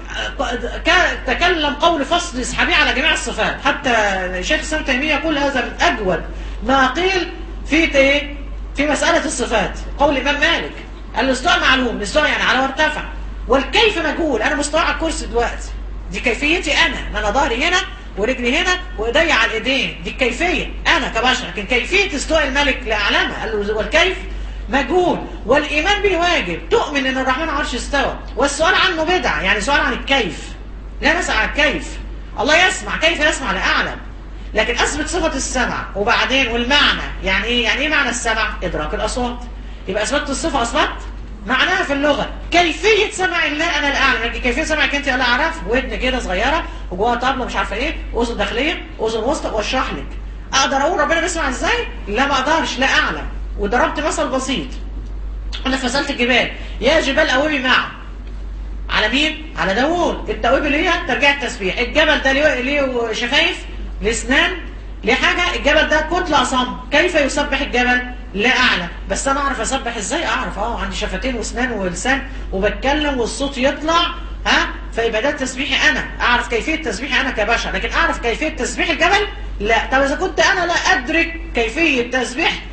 Speaker 1: ك- تكلم قول فصل اسحابي على جميع الصفات حتى شيخ الاسلام تيميه يقول هذا من اجود ما قيل في ايه في مساله الصفات قول الامام مالك الاستواء معلوم الاستواء يعني على وارتفع والكيف مجهول انا مستوى على الكرسي دلوقتي دي كيفيتي انا ان انا ظهري هنا ورجلي هنا وايدي على الايدين دي الكيفيه انا كبشر لكن كيفيه استواء الملك لا اعلمها قال له والكيف مجهول والايمان به واجب تؤمن ان الرحمن عرش استوى والسؤال عنه بدعه يعني سؤال عن الكيف لا نسال عن الكيف الله يسمع كيف يسمع لا اعلم لكن اثبت صفه السمع وبعدين والمعنى يعني ايه يعني ايه معنى السمع ادراك الاصوات يبقى اثبتت الصفه اثبت معناها في اللغه كيفيه سمع الله انا لا اعلم لكن كيفيه سمعك انت لا اعرف ودن كده صغيره وجواها طبله مش عارفه ايه اذن داخليه اذن وسطى واشرح لك اقدر اقول ربنا بيسمع ازاي لا ما اقدرش لا اعلم وضربت مثل بسيط انا في مساله الجبال يا جبال قومي معه على مين؟ على داوود التوابل اللي هي ترجيع التسبيح الجبل ده ليه ليه شفايف ليه اسنان ليه حاجه الجبل ده كتله صم كيف يسبح الجبل؟ لا اعلم بس انا اعرف اسبح ازاي اعرف اه عندي شفتين واسنان ولسان وبتكلم والصوت يطلع ها فيبقى ده تسبيحي انا اعرف كيفيه تسبيحي انا كبشر لكن اعرف كيفيه تسبيح الجبل لا طب اذا كنت انا لا ادرك كيفيه تسبيح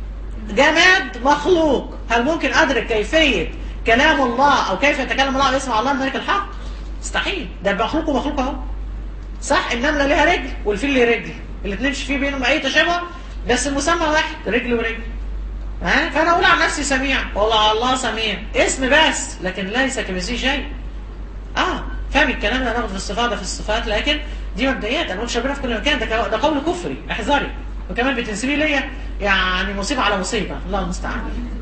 Speaker 1: جماد مخلوق هل ممكن ادرك كيفيه كلام الله او كيف يتكلم الله ويسمع الله الملك الحق مستحيل ده مخلوق ومخلوق اهو صح النمله ليها رجل والفيل ليه رجل الاثنين مش في بينهم اي تشابه بس المسمى واحد رجل ورجل ها فانا اقول عن نفسي سميع والله الله سميع اسم بس لكن ليس كمثله شيء اه فاهم الكلام ده ناخد في الصفات ده في الصفات لكن دي مبدئيات انا مش ربنا في كل مكان ده كو- ده قول كفري احذري وكمان بتنسبيه ليا يعني مصيبه على مصيبه الله المستعان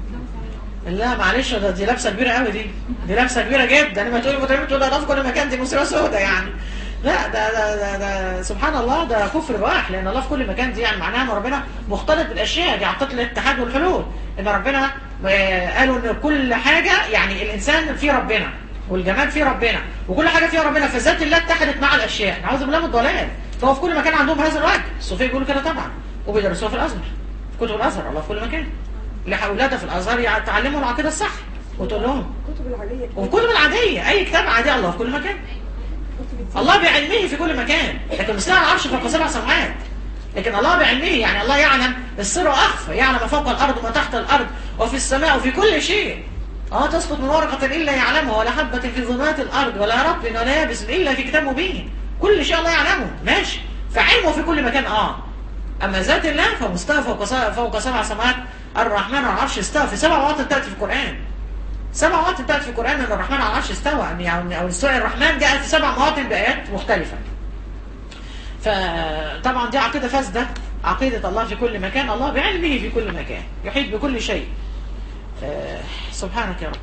Speaker 1: لا معلش ده دي لابسه كبيره قوي دي دي لابسه كبيره جدا لما تقولي متعبه تقول ده في كل مكان دي مصيبه سوداء يعني لا ده, ده, ده, ده سبحان الله ده كفر بواح لان الله في كل مكان دي يعني معناها ان ربنا مختلط بالاشياء دي عقيده الاتحاد والحلول ان ربنا آه، قالوا ان كل حاجه يعني الانسان فيه ربنا والجمال فيه ربنا وكل حاجه فيها ربنا فذات الله اتحدت مع الاشياء نعوذ بالله من الضلال فهو في كل مكان عندهم هذا الوجه الصوفيه بيقولوا كده طبعا وبيدرسوها في الازهر في كتب الازهر الله في كل مكان اللي اولادها في الازهر يتعلموا العقيده الصح وتقول لهم
Speaker 2: الكتب العادية
Speaker 1: وفي الكتب العاديه اي كتاب عادي الله في كل مكان
Speaker 2: كتب الدين
Speaker 1: الله بعلمه في كل مكان لكن مستوى العرش فوق سبع سماوات لكن الله بعلمه يعني الله يعلم السر واخفى يعلم ما فوق الارض وما تحت الارض وفي السماء وفي كل شيء اه تسقط من ورقة إلا يعلمها ولا حبة في ظلمات الأرض ولا رطب ولا يابس إلا في كتاب مبين كل شيء الله يعلمه ماشي فعلمه في كل مكان اه أما ذات الله فمستوى فوق سبع, فوق سبع سماوات الرحمن على العرش استوى في سبع مواطن تأتي في القرآن سبع مواطن بتاعت في القران ان الرحمن على العرش استوى يعني او استواء الرحمن جاء في سبع مواطن بايات مختلفه فطبعا دي عقيده فاسده عقيده الله في كل مكان الله بعلمه في كل مكان يحيط بكل شيء آه، سبحانك يا رب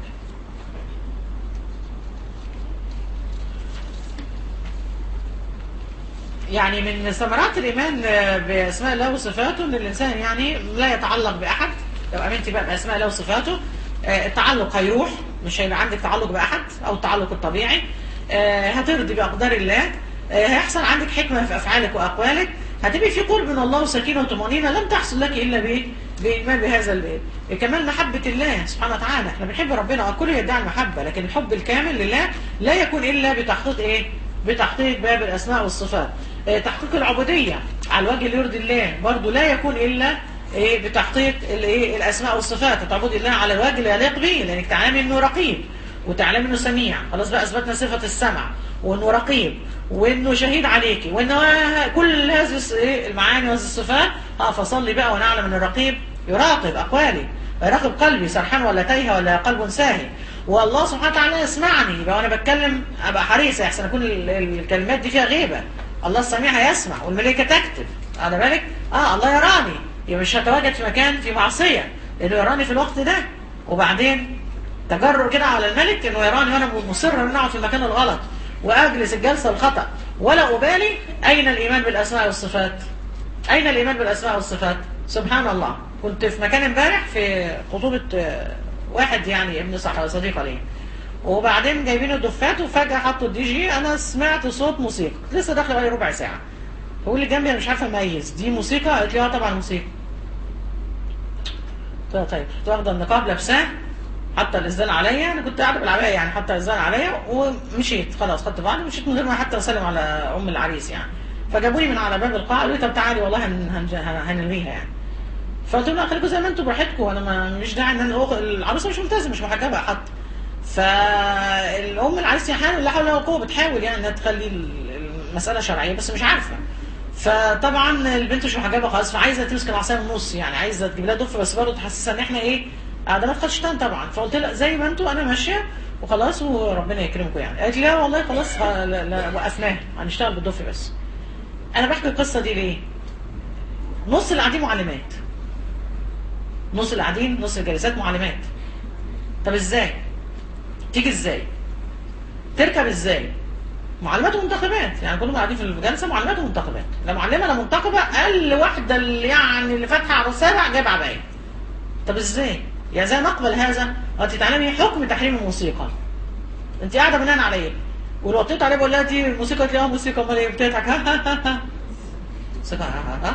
Speaker 1: يعني من ثمرات الإيمان بأسماء الله وصفاته إن الإنسان يعني لا يتعلق بأحد لو آمنت بقى بأسماء الله وصفاته آه، التعلق هيروح مش هيبقى عندك تعلق بأحد أو التعلق الطبيعي آه، هترضي بأقدار الله آه، هيحصل عندك حكمة في أفعالك وأقوالك هتبقي في قرب من الله وسكينة وطمأنينة لم تحصل لك إلا بإيه؟ بإيمان بهذا البيت كمان محبة الله سبحانه وتعالى احنا بنحب ربنا الكل يدعي المحبة لكن الحب الكامل لله لا يكون إلا بتحقيق إيه؟ بتحقيق باب الأسماء والصفات آه، تحقيق العبودية على الوجه اللي يرضي الله برضه لا يكون إلا إيه بتحقيق الايه الاسماء والصفات تعبد الله على الوجه اللي يليق به لانك تعلم انه رقيب وتعلم انه سميع خلاص بقى اثبتنا صفه السمع وانه رقيب وانه شهيد عليكي وانه كل هذه الص- إيه المعاني وهذه الصفات اه فصلي بقى ونعلم ان الرقيب يراقب اقوالي يراقب قلبي سرحان ولا تايه ولا قلب ساهي والله سبحانه وتعالى يسمعني يبقى وانا بتكلم ابقى حريص احسن اكون ال- ال- الكلمات دي فيها غيبه الله السميع هيسمع والملائكه تكتب على بالك اه الله يراني يبقى مش هتواجد في مكان في معصيه لانه يراني في الوقت ده وبعدين تجرؤ كده على الملك انه يراني وانا مصر ان اقعد في المكان الغلط واجلس الجلسه الخطا ولا ابالي اين الايمان بالاسماء والصفات اين الايمان بالاسماء والصفات سبحان الله كنت في مكان امبارح في خطوبه آه، واحد يعني ابن صح صديقه لي وبعدين جايبين الدفات وفجاه حطوا الدي جي انا سمعت صوت موسيقى لسه داخل بقالي ربع ساعه بقول اللي جنبي انا مش عارفه اميز دي موسيقى قالت لي اه طبعا موسيقى قلت لها طيب كنت واخده النقاب لابساه حتى الإذان عليا انا كنت قاعده بالعبايه يعني حتى الإذان عليا ومشيت خلاص خدت بعضي ومشيت من غير ما حتى اسلم على ام العريس يعني فجابوني من على باب القاعه قالوا لي طب تعالي والله هن- هن- هن- هنلغيها يعني فقلت لهم لا خليكم زي ما انتم براحتكم انا ما مش داعي ان انا أخ- العروسه مش ملتزمه مش محجبه حتى فالام العريس يا حامل لا حول ولا قوه بتحاول يعني انها تخلي ال- المساله شرعيه بس مش عارفه فطبعا البنت مش محجبه خالص فعايزه تمسك العصايه من النص يعني عايزه تجيب لها دف بس برضه تحسسها ان احنا ايه قاعده ما شيطان طبعا فقلت لها زي ما انتوا انا ماشيه وخلاص وربنا يكرمكم يعني قالت لي لا والله خلاص ه- لا لا وقفناها هنشتغل بالدف بس انا بحكي القصه دي ليه؟ نص اللي قاعدين معلمات نص اللي قاعدين نص الجلسات معلمات طب ازاي؟ تيجي ازاي؟ تركب ازاي؟ معلمات ومنتخبات يعني كلهم قاعدين في الجلسه معلمات ومنتخبات لا معلمه لا منتخبه اقل واحده اللي يعني اللي فاتحه على السابع جايبه عبايه طب ازاي؟ يعني ازاي نقبل هذا؟ انت تعلمي حكم تحريم الموسيقى انت قاعده بناء على ايه؟ ولو قطيت عليه بقول لها دي الموسيقى تلاقيها موسيقى امال ايه بتضحك ها ها ها ها موسيقى ها ها ها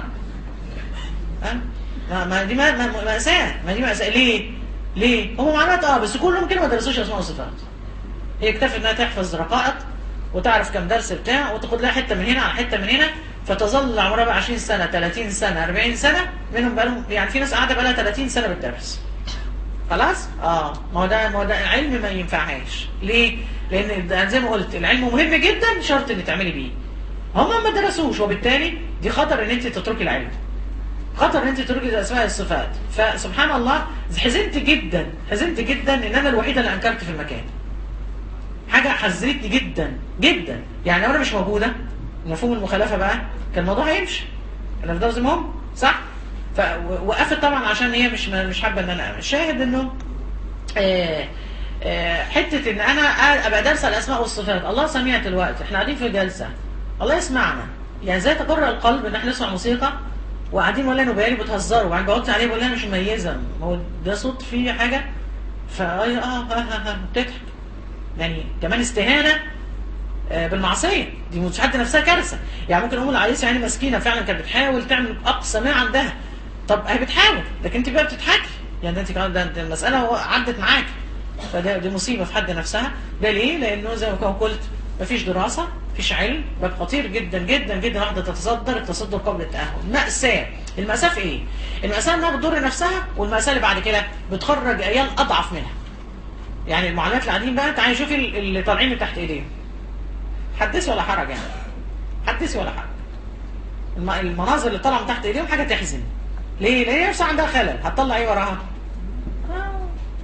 Speaker 1: ها ما ما دي ما- ما- مأساة ما دي مأساة ليه؟ ليه؟ هم معلومات اه بس كلهم كده ما درسوش اسماء وصفات هي اكتفت انها تحفظ رقائق وتعرف كم درس بتاع وتاخد لها حته من هنا على حته من هنا فتظل عمرها بقى 20 سنه 30 سنه 40 سنه منهم بقى لهم يعني في ناس قاعده بقى لها 30 سنه بتدرس خلاص اه ما هو ده ما هو ده علم ما ينفعهاش ليه لان ده زي ما قلت العلم مهم جدا شرط ان تعملي بيه هم ما درسوش وبالتالي دي خطر ان انت تتركي العلم خطر ان انت تتركي اسماء الصفات فسبحان الله حزنت جدا حزنت جدا ان انا الوحيده اللي انكرت في المكان حاجه حزنتني جدا جدا يعني لو انا مش موجوده مفهوم المخالفه بقى كان الموضوع هيمشي انا في زي ما هم صح فوقفت طبعا عشان هي مش مش حابه ان انا شاهد انه آه، آه، حته ان انا ابقى دارسه الاسماء والصفات الله سميع دلوقتي احنا قاعدين في جلسه الله يسمعنا يعني ازاي تقر القلب ان احنا نسمع موسيقى وقاعدين ولا نبالي بتهزروا وبعدين بقعد عليه بقول لها مش مميزه هو ده صوت فيه حاجه فا اه اه اه اه بتضحك يعني كمان استهانه آه، بالمعصيه دي مش حد نفسها كارثه يعني ممكن ام العريس يعني مسكينه فعلا كانت بتحاول تعمل اقصى ما عندها طب هي بتحاول لكن انت بقى بتضحكي يعني انت كمان ده ده المساله عدت معاكي فده دي مصيبه في حد نفسها ده ليه؟ لانه زي ما قلت مفيش دراسه مفيش علم باب خطير جدا جدا جدا واحده تتصدر التصدر قبل التاهل ماساه الماساه في ايه؟ الماساه انها بتضر نفسها والماساه اللي بعد كده بتخرج عيال اضعف منها يعني المعلمات اللي قاعدين بقى تعالي شوفي اللي طالعين من تحت ايديهم حدثي ولا حرج يعني حدثي ولا حرج الم- المناظر اللي طالعه من تحت ايديهم حاجه تحزن ليه؟ لان هي نفسها عندها خلل هتطلع ايه وراها؟ آه،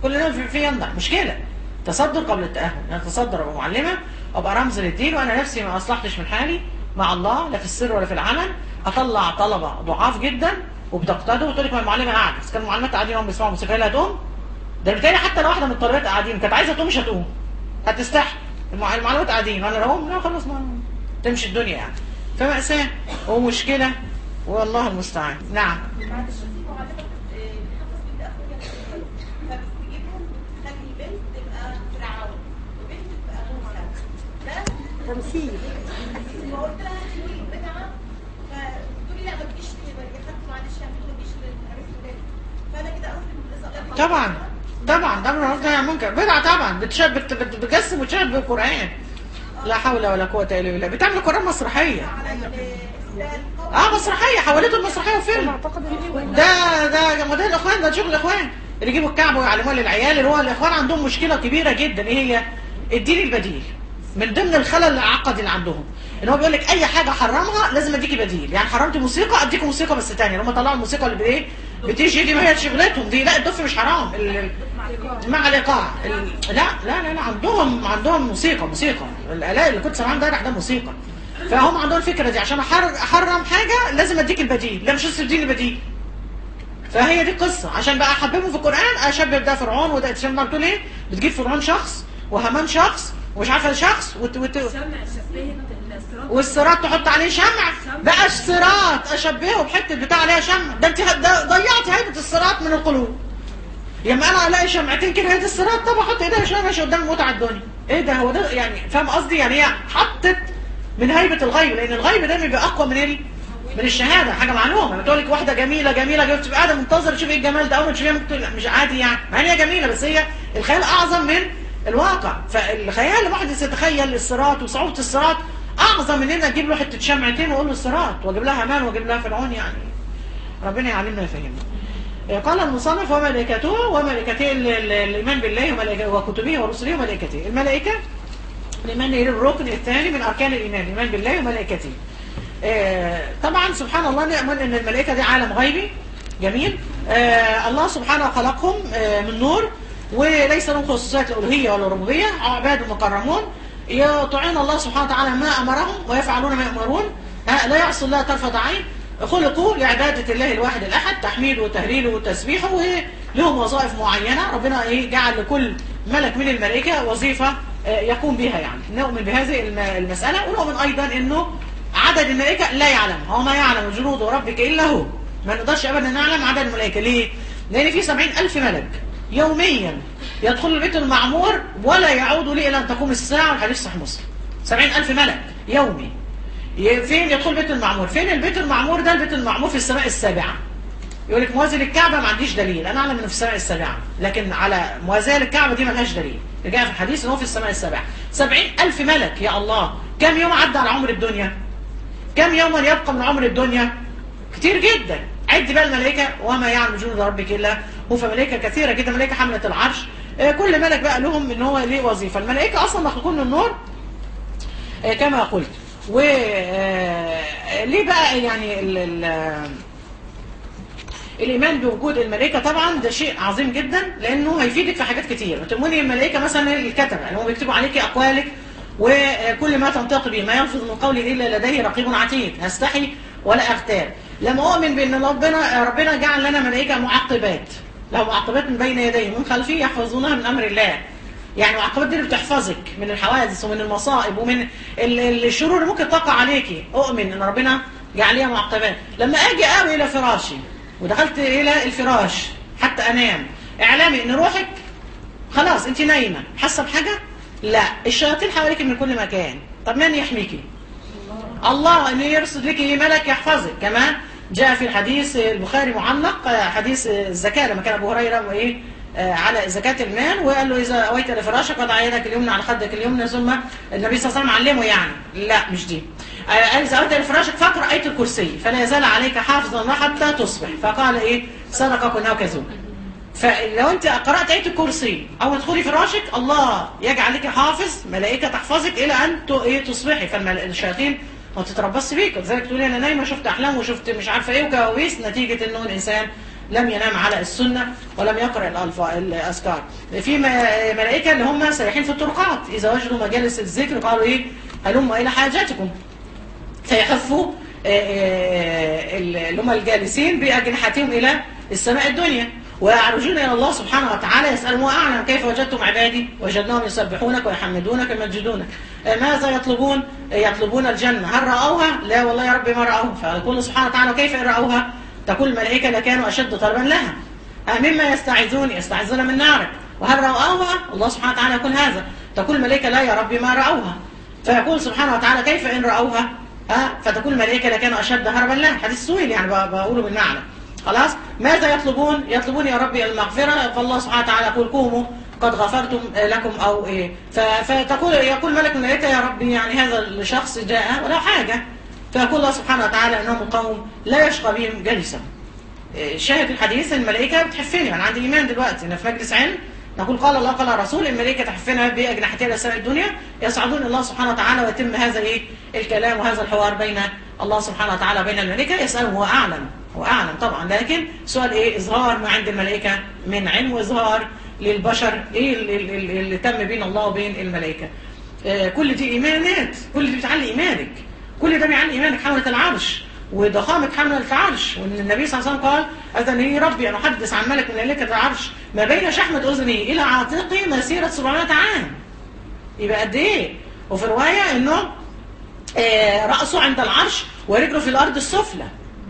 Speaker 1: كل ده في في ينضح مشكله تصدر قبل التاهل انا اتصدر ابقى معلمه ابقى رمز للدين وانا نفسي ما اصلحتش من حالي مع الله لا في السر ولا في العلن اطلع طلبه ضعاف جدا وبتقتدوا وتقول لك ما المعلمه قاعده بس كان المعلمات قاعدين هم بيسمعوا موسيقى لا تقوم ده بالتالي حتى لو واحده من الطالبات قاعدين كانت عايزه تقوم مش هتقوم هتستحي المع- المعلمات قاعدين وانا لو اقوم لا خلاص ما تمشي الدنيا يعني فمأساة ومشكلة والله المستعان نعم
Speaker 2: بعد الشتيمة وعلمت بتحفظ بنت اخويا فبتجيبهم تخلي البنت تبقى فرعون وبنت تبقى موسى ده
Speaker 3: تمثيل
Speaker 2: وقلت لها شوفي البدعه فتقول لي لا ما تجيش يا خدت معلش يا ما تجيش للحريم ولاد فانا كده قصدي
Speaker 1: طبعا طبعا ده من قصدي يعني ممكن بدعة طبعا بتشاب بت- بت- بتجسم وتشاب بالقرآن لا حول ولا قوة إلا بالله بتعمل القرآن مسرحية
Speaker 2: على الاستقلال
Speaker 1: اه مسرحية حولته المسرحية وفيلم
Speaker 3: اعتقد ان
Speaker 1: ده ده ما ده الاخوان ده شغل الاخوان اللي يجيبوا الكعب ويعلموها للعيال اللي هو الاخوان عندهم مشكله كبيره جدا ايه هي الدين البديل من ضمن الخلل العقدي اللي عندهم ان هو بيقول لك اي حاجه حرمها لازم اديكي بديل يعني حرمت موسيقى اديكم موسيقى بس تانية لما طلعوا الموسيقى اللي بايه بتيجي دي ما هي شغلتهم دي لا الدف مش حرام ال- ال- مع الايقاع ال- لا لا لا لا عندهم عندهم موسيقى موسيقى الالات اللي كنت سامعها امبارح ده موسيقى فهم عندهم الفكره دي عشان أحر- احرم حاجه لازم اديك البديل لا مش لازم تديني البديل فهي دي القصه عشان بقى احببه في القران اشبه ده فرعون وده عشان ما بتقول ايه بتجيب فرعون شخص وهامان شخص ومش عارفه شخص وت... وت...
Speaker 4: شمع شبهت الصراط
Speaker 1: والصراط تحط عليه شمع بقى الصراط اشبهه بحته بتاع عليها شمع ده انت ه- ده ضيعت هيبه الصراط من القلوب لما انا الاقي شمعتين كده هي دي الصراط طب احط ايديها شويه ماشي قدام الموت على الدنيا ايه ده هو ده يعني فاهم قصدي يعني هي حطت من هيبه الغيب لان الغيب ده بيبقى اقوى من ال... من الشهاده حاجه معلومه لما تقول لك واحده جميله جميله جميله تبقى قاعده منتظر تشوف ايه الجمال ده اول ما تشوفيها ممكن تقول لا، مش عادي يعني مع ان هي جميله بس هي الخيال اعظم من الواقع فالخيال الواحد يتخيل الصراط وصعوبه الصراط اعظم من ان اجيب له حته شمعتين واقول له الصراط واجيب لها هامان واجيب لها فرعون يعني ربنا يعلمنا ويفهمنا قال المصنف وملائكته وملائكته ال- ال- الايمان بالله وملائكته وكتبه ورسله وملائكته الملائكه الايمان هي الركن الثاني من اركان الايمان الايمان بالله وملائكته آه، طبعا سبحان الله نؤمن ان الملائكه دي عالم غيبي جميل آه، الله سبحانه خلقهم آه، من نور وليس لهم خصوصيات الالوهيه ولا الربوبيه عباد مكرمون يطيعون الله سبحانه وتعالى ما امرهم ويفعلون ما يامرون آه، لا يعصي الله طرفه عين خلقوا لعبادة الله الواحد الأحد تحميده وتهليله وتسبيحه ولهم وظائف معينة ربنا إيه جعل لكل ملك من الملائكة وظيفة آه، يقوم بها يعني نؤمن بهذه الم- المسألة ونؤمن أيضا أنه عدد الملائكة لا يعلم هو ما يعلم جنود ربك إلا هو ما نقدرش أبدا نعلم عدد الملائكة ليه؟ لأن في سبعين ألف ملك يوميا يدخل البيت المعمور ولا يعود لي إلى أن تقوم الساعة والحديث صحيح مسلم سبعين ألف ملك يومي ي- فين يدخل بيت المعمور فين البيت المعمور ده البيت المعمور في السماء السابعة يقول لك موازي للكعبة ما عنديش دليل أنا أعلم إنه في السماء السابعة لكن على موازية للكعبة دي ملهاش دليل اللي جاء في الحديث إن هو في السماء السابعة سبعين ألف ملك يا الله كم يوم عدى على عمر الدنيا كم يوما يبقى من عمر الدنيا كتير جدا عد بقى الملائكة وما يعلم جنود ربك إلا هو فملائكة كثيرة جدا ملائكة حملة العرش آه، كل ملك بقى لهم إن هو ليه وظيفة الملائكة أصلا مخلوقون من النور آه، كما قلت و آه، ليه بقى يعني ال ال الايمان بوجود الملائكه طبعا ده شيء عظيم جدا لانه هيفيدك في حاجات كتير تؤمني الملائكه مثلا الكتبه اللي هم بيكتبوا عليكي اقوالك وكل ما تنطق به ما يلفظ من قول الا لديه رقيب عتيد هستحي ولا اغتاب لما اؤمن بان ربنا ربنا جعل لنا ملائكه معقبات له معقبات من بين يديه ومن خلفه يحفظونها من امر الله يعني المعقبات دي اللي بتحفظك من الحوادث ومن المصائب ومن ال- ال- الشرور اللي ممكن تقع عليكي اؤمن ان ربنا جعل ليها معقبات لما اجي اوي الى فراشي ودخلت الى الفراش حتى انام اعلامي ان روحك خلاص انت نايمه حاسه بحاجه لا الشياطين حواليك من كل مكان طب من يحميكي الله ان يرصد لك ملك يحفظك كما جاء في الحديث البخاري معلق آه، حديث الزكاه لما كان ابو هريره وايه آه، على زكاة المال وقال له إذا أويت لفراشك وضع يدك اليمنى على خدك اليمنى ثم النبي صلى الله عليه وسلم علمه يعني لا مش دي آه، قال إذا أويت لفراشك فاقرأ آية الكرسي فلا يزال عليك حافظ الله حتى تصبح فقال إيه صدقك وإنه كذوب فلو انت قرأت آية الكرسي او تدخلي فراشك الله يجعل لك حافظ ملائكة تحفظك الى ان ت- ايه تصبحي فالشياطين ما تتربصش بيك لذلك تقولي انا نايمة شفت احلام وشفت مش عارفة ايه وكوابيس نتيجة انه الانسان لم ينام على السنة ولم يقرأ الألفا- الأذكار في م- ملائكة اللي هم سايحين في الطرقات إذا وجدوا مجالس الذكر قالوا إيه هلم إلى حاجاتكم فيحفوا آه، آه، اللي هم الجالسين بأجنحتهم إلى السماء الدنيا ويعرجون إلى الله سبحانه وتعالى يسألون أعلم كيف وجدتم عبادي وجدناهم يسبحونك ويحمدونك ويمجدونك آه، ماذا يطلبون آه، يطلبون الجنة هل رأوها لا والله يا رب ما رأوها فيقول سبحانه وتعالى كيف إن رأوها تقول الملائكة لكانوا أشد طلبا لها آه، مما يستعيذون يستعيذون من نارك وهل رأوها الله سبحانه وتعالى يقول هذا تقول الملائكة لا يا رب ما رأوها فيقول سبحانه وتعالى كيف إن رأوها ها فتكون الملائكة لكانوا أشد هربا لها حديث سويل يعني ب- بقوله بالمعنى خلاص ماذا يطلبون يطلبون يا ربي المغفرة فالله سبحانه وتعالى يقول قوموا قد غفرتم لكم أو إيه ف- فتقول يقول ملك الملائكة يا ربي يعني هذا الشخص جاء ولا حاجة فيقول الله سبحانه وتعالى أنهم قوم لا يشقى بهم جلسا شاهد الحديث الملائكة بتحفني أنا عندي إيمان دلوقتي أنا في مجلس علم نقول قال الله قال الرسول الملائكة تحفنا بأجنحتها إلى سماء الدنيا يصعدون الله سبحانه وتعالى ويتم هذا إيه الكلام وهذا الحوار بين الله سبحانه وتعالى وبين الملائكة يسألهم هو أعلم هو أعلم طبعا لكن سؤال إيه إظهار ما عند الملائكة من علم وإظهار للبشر إيه اللي, اللي, اللي تم بين الله وبين الملائكة آه، كل دي إيمانات كل دي بتعلي إيمانك كل ده بيعلي إيمانك حملة العرش وضخامة حملة العرش وان النبي صلى الله عليه وسلم قال اذنني ربي ان احدث عن ملك من ملائكه العرش ما بين شحمة اذنه الى عاتقه مسيرة 700 عام يبقى قد ايه وفي رواية انه آه، رأسه عند العرش ورجله في الارض السفلى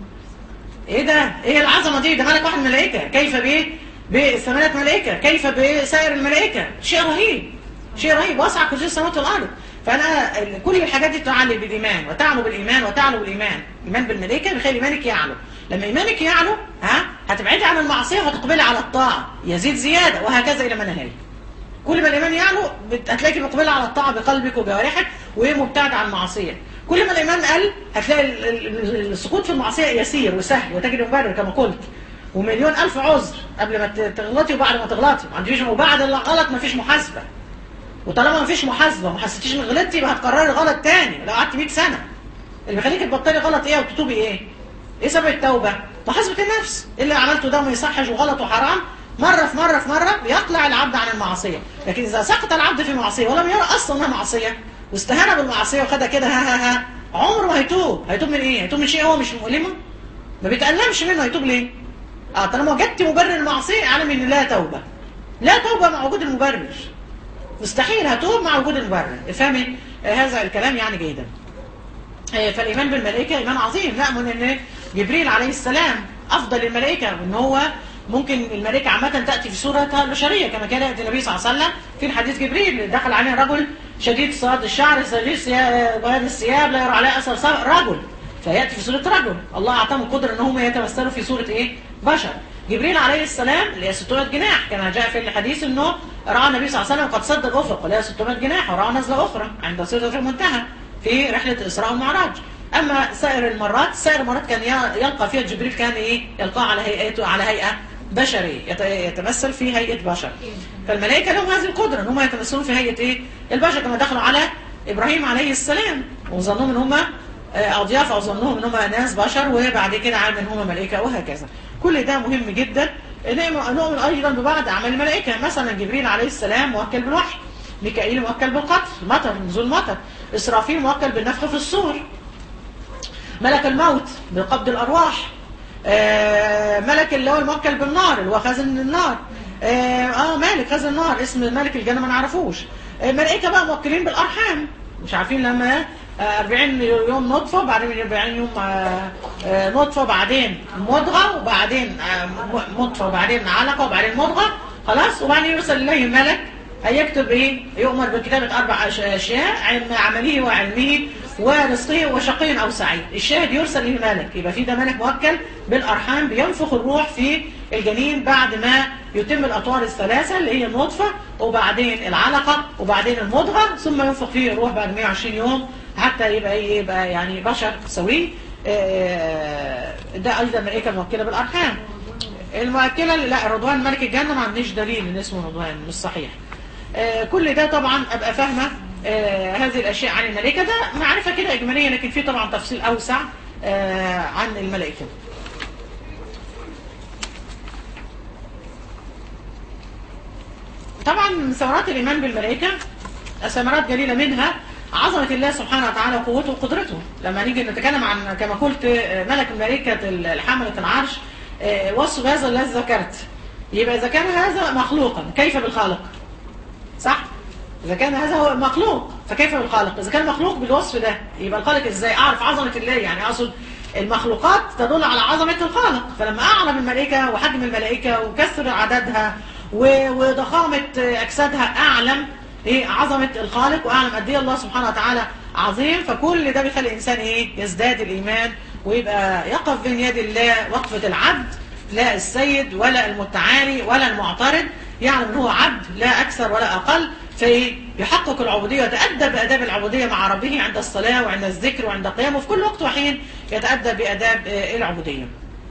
Speaker 1: ايه ده ايه العظمة دي ده ملك واحد ملائكة كيف بايه بثمانية ملائكة كيف بسائر الملائكة شيء رهيب شيء رهيب واسع كرسي السماوات والارض فانا ال- كل الحاجات دي تعلي بالايمان وتعلو بالايمان وتعلو بالايمان ايمان بالملائكه بيخلي ايمانك يعلو لما ايمانك يعلو ها هتبعدي عن المعصيه وهتقبلي على الطاعه يزيد زياده وهكذا الى ما نهايه كل ما الايمان يعلو بت- هتلاقيكي مقبله على الطاعه بقلبك وجوارحك ومبتعده عن المعصيه كل ما الايمان قل هتلاقي ال- ال- السقوط في المعصيه يسير وسهل وتجد مبرر كما قلت ومليون الف عذر قبل ما ت- تغلطي وبعد ما تغلطي ما عنديش وبعد الغلط ما فيش محاسبه وطالما ما فيش محاسبه ما حسيتيش انك غلطتي يبقى هتكرري غلط تاني لو قعدت 100 سنه اللي بيخليك تبطلي غلط ايه وتتوبي ايه ايه سبب التوبه محاسبه النفس إيه اللي عملته ده ما يصحش وغلط وحرام مره في مره في مره بيقلع العبد عن المعصيه لكن اذا سقط العبد في معصيه ولم يرى اصلا انها معصيه واستهان بالمعصيه وخدها كده ها ها ها عمره ما هيتوب هيتوب من ايه هيتوب من شيء هو مش مؤلمه ما بيتألمش منه هيتوب ليه اه طالما وجدت مبرر المعصيه اعلم ان لا توبه لا توبه مع وجود المبرر مستحيل هتوب مع وجود المبرر افهمي آه، هذا الكلام يعني جيدا آه، فالايمان بالملائكه ايمان عظيم نؤمن ان جبريل عليه السلام افضل الملائكه وان هو ممكن الملائكه عامه تاتي في صورتها البشريه كما كان ياتي النبي صلى الله عليه وسلم في الحديث جبريل دخل عليه رجل شديد سواد الشعر شديد سيا- بياض الثياب لا يرى عليه اثر صبر رجل فياتي في صوره رجل الله اعطاهم القدره ان هم يتمثلوا في صوره ايه بشر جبريل عليه السلام اللي هي 600 جناح كما جاء في الحديث انه راى النبي صلى الله عليه وسلم قد سد الافق اللي هي 600 جناح وراى نزله اخرى عند سدره المنتهى في رحله الاسراء والمعراج اما سائر المرات سائر المرات كان ي- يلقى فيها جبريل كان ايه يلقاه على هيئته على هيئه بشريه يت- يتمثل في هيئه بشر فالملائكه لهم هذه القدره ان هم يتمثلون في هيئه ايه البشر كما دخلوا على ابراهيم عليه السلام وظنوهم ان هم آه، اضياف او ظنوهم ان هم ناس بشر وبعد كده عالم ان هم ملائكه وهكذا كل ده مهم جدا نؤمن نؤمن ايضا ببعض اعمال الملائكه مثلا جبريل عليه السلام موكل بالوحي ميكائيل موكل بالقتل مطر نزول مطر اسرافيل موكل بالنفخ في الصور ملك الموت بقبض الارواح آه، ملك اللي هو الموكل بالنار اللي هو خازن النار اه آه، مالك خازن النار اسم ملك الجنه ما نعرفوش آه، ملائكه بقى موكلين بالارحام مش عارفين لما آه، 40 يوم نطفه بعدين من 40 يوم آه، آه، نطفه بعدين مضغه وبعدين آه، م- نطفه وبعدين علقه وبعدين مضغه خلاص وبعدين يرسل اليه ملك هيكتب ايه يؤمر بكتابة اربع أش- اشياء علم عمله وعلمه ورزقه وشقي او سعيد الشاهد يرسل للملك يبقى في ده ملك موكل بالارحام بينفخ الروح في الجنين بعد ما يتم الاطوار الثلاثه اللي هي النطفه وبعدين العلقه وبعدين المضغه ثم ينفخ فيه الروح بعد 120 يوم حتى يبقى ايه يبقى يعني بشر سوي آه، ده ايضا ملائكه موكله بالارحام المؤكله لا رضوان ملك الجنه ما عنديش دليل ان اسمه رضوان مش صحيح آه، كل ده طبعا ابقى فاهمه آه، هذه الاشياء عن الملائكه ده معرفه كده اجماليه لكن في طبعا تفصيل اوسع آه، عن الملائكه طبعا من ثمرات الايمان بالملائكه ثمرات جليله منها عظمه الله سبحانه وتعالى وقوته وقدرته لما نيجي نتكلم عن كما قلت آه، ملك الملائكه حمله العرش آه، وصف هذا الذي ذكرت يبقى اذا كان هذا مخلوقا كيف بالخالق صح اذا كان هذا هو مخلوق فكيف بالخالق اذا كان مخلوق بالوصف ده يبقى الخالق ازاي اعرف عظمه الله يعني اقصد المخلوقات تدل على عظمه الخالق فلما اعلم الملائكه وحجم الملائكه وكثر عددها و- وضخامه اجسادها اعلم ايه عظمه الخالق واعلم قد ايه الله سبحانه وتعالى عظيم فكل ده بيخلي الانسان ايه يزداد الايمان ويبقى يقف بين يد الله وقفه العبد لا السيد ولا المتعالي ولا المعترض يعلم ان هو عبد لا اكثر ولا اقل فيحقق العبوديه ويتادب باداب العبوديه مع ربه عند الصلاه وعند الذكر وعند قيامه في كل وقت وحين يتادب باداب آه، العبوديه.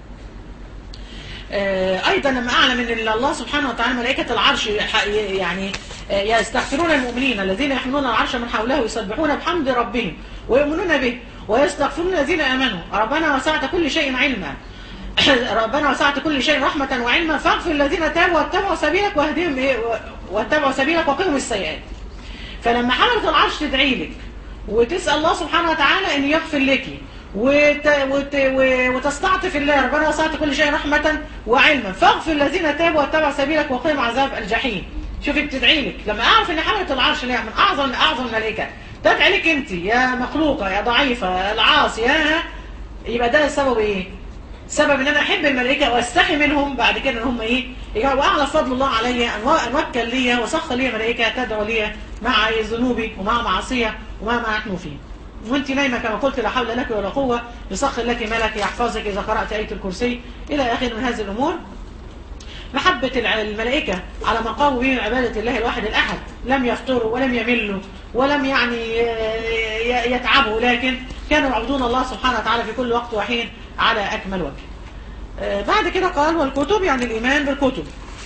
Speaker 1: آه، ايضا لما اعلم ان الله سبحانه وتعالى ملائكه العرش ح- يعني آه، يستغفرون المؤمنين الذين يحملون العرش من حوله يسبحون بحمد ربهم ويؤمنون به ويستغفرون الذين امنوا ربنا وسعت كل شيء علما ربنا وسعت كل شيء رحمة وعلما فاغفر الذين تابوا واتبعوا سبيلك واهدهم إيه واتبعوا سبيلك وقهم السيئات فلما حملة العرش تدعي لك وتسأل الله سبحانه وتعالى أن يغفر لك وت... وت... و- وتستعطف الله ربنا وسعت كل شيء رحمة وعلما فاغفر الذين تابوا واتبعوا سبيلك وقهم عذاب الجحيم شوفي بتدعي لك لما اعرف ان حملة العرش اللي هي من اعظم اعظم الملائكة تدعي لك انت يا مخلوقة يا ضعيفة العاصي يا يبقى ده السبب ايه سبب ان انا احب الملائكه واستحي منهم بعد كده ان هم ايه يبقى واعلى فضل الله علي ان و- أن وكل لي وسخر لي ملائكه تدعو لي مع ذنوبي ومع معصيه ومع ما نحن فيه وانت نايمه كما قلت لا حول لك ولا قوه يسخر لك ملك يحفظك اذا قرات ايه الكرسي الى اخر من هذه الامور محبة الع- الملائكة على ما قاموا به من عبادة الله الواحد الأحد لم يفتروا ولم يملوا ولم يعني ي- ي- يتعبوا لكن كانوا يعبدون الله سبحانه وتعالى في كل وقت وحين على أكمل وجه آه، بعد كده قال والكتب يعني الإيمان بالكتب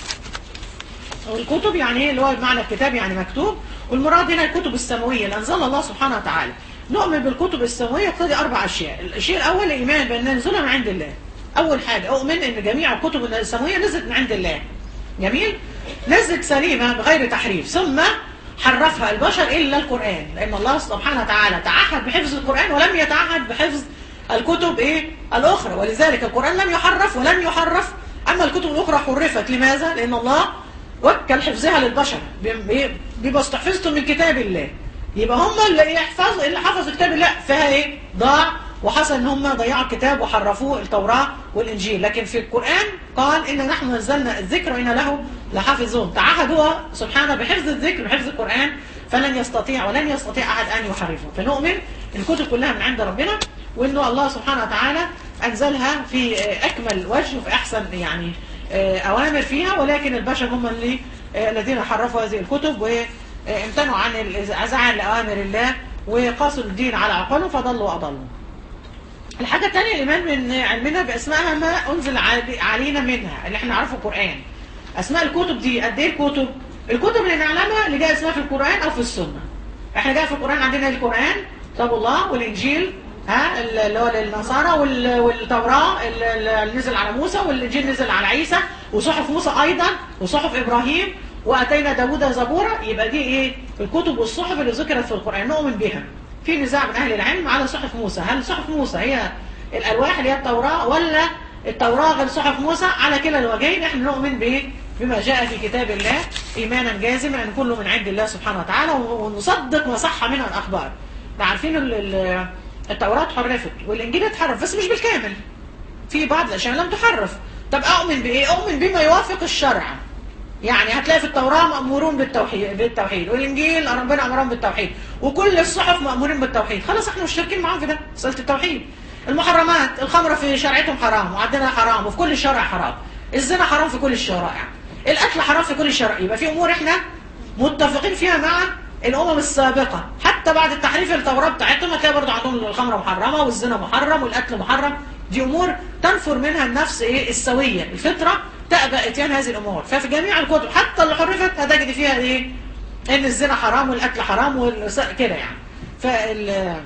Speaker 1: والكتب يعني ايه اللي هو بمعنى الكتاب يعني مكتوب والمراد هنا الكتب السماوية اللي أنزلها الله سبحانه وتعالى نؤمن بالكتب السماوية يقتضي أربع أشياء الشيء الأول الإيمان بأن ننزلها من عند الله أول حاجة أؤمن أن جميع الكتب السماوية نزلت من عند الله جميل نزلت سليمة بغير تحريف ثم حرفها البشر إلا القرآن لأن الله سبحانه وتعالى تعهد بحفظ القرآن ولم يتعهد بحفظ الكتب إيه الأخرى ولذلك القرآن لم يحرف ولن يحرف أما الكتب الأخرى حرفت لماذا؟ لأن الله وكل حفظها للبشر بي- بيبقى استحفظتم من كتاب الله يبقى هم اللي يحفظ اللي حفظوا كتاب الله فيها ايه ضاع وحصل ان هم ضيعوا الكتاب وحرفوه التوراة والانجيل لكن في القرآن قال ان نحن نزلنا الذكر وان له لحافظون تعهد هو سبحانه بحفظ الذكر بحفظ القرآن فلن يستطيع ولن يستطيع احد ان يحرفه فنؤمن ان الكتب كلها من عند ربنا وانه الله سبحانه وتعالى انزلها في آه، اكمل وجه وفي احسن يعني آه، اوامر فيها ولكن البشر هم اللي آه، الذين حرفوا هذه الكتب وامتنعوا عن الاذعان لاوامر الله وقاسوا الدين على عقولهم فضلوا واضلوا. الحاجه الثانيه الايمان من علمنا باسمائها ما انزل عل- علينا منها اللي احنا نعرفه القران. اسماء الكتب دي قد ايه الكتب؟ الكتب اللي نعلمها اللي جاء اسمها في القران او في السنه. احنا جاء في القران عندنا القران كتاب الله والانجيل ها اللي هو للنصارى وال- والتوراه اللي اللي نزل على موسى والانجيل نزل على عيسى وصحف موسى ايضا وصحف ابراهيم واتينا داوود زبورا يبقى دي ايه الكتب والصحف اللي ذكرت في القران نؤمن بها في نزاع من اهل العلم على صحف موسى هل صحف موسى هي الالواح اللي هي التوراه ولا التوراه غير صحف موسى على كلا الوجهين احنا نؤمن به بما جاء في كتاب الله ايمانا جازما ان كله من عند الله سبحانه وتعالى ونصدق ما صح منها الاخبار ده عارفين ال- ال- التوراة حرفت والإنجيل اتحرف بس مش بالكامل في بعض الأشياء لم تحرف طب أؤمن بإيه؟ أؤمن بما يوافق الشرع يعني هتلاقي في التوراة مأمورون بالتوحيد بالتوحيد والإنجيل ربنا أمرهم بالتوحيد وكل الصحف مأمورين بالتوحيد خلاص احنا مشتركين معاهم في ده مسألة التوحيد المحرمات الخمرة في شرعتهم حرام وعندنا حرام وفي كل الشرع حرام الزنا حرام في كل الشرائع القتل حرام في كل الشرائع يبقى في أمور احنا متفقين فيها مع الامم السابقه حتى بعد تحريف التوراه بتاعتهم هتلاقي برضه عندهم الخمره محرمه والزنا محرم والقتل محرم دي امور تنفر منها النفس ايه السويه الفطره تأبى اتيان هذه الامور ففي جميع الكتب حتى اللي حرفت هتجد فيها ايه ان الزنا حرام والقتل حرام والس- كده يعني فال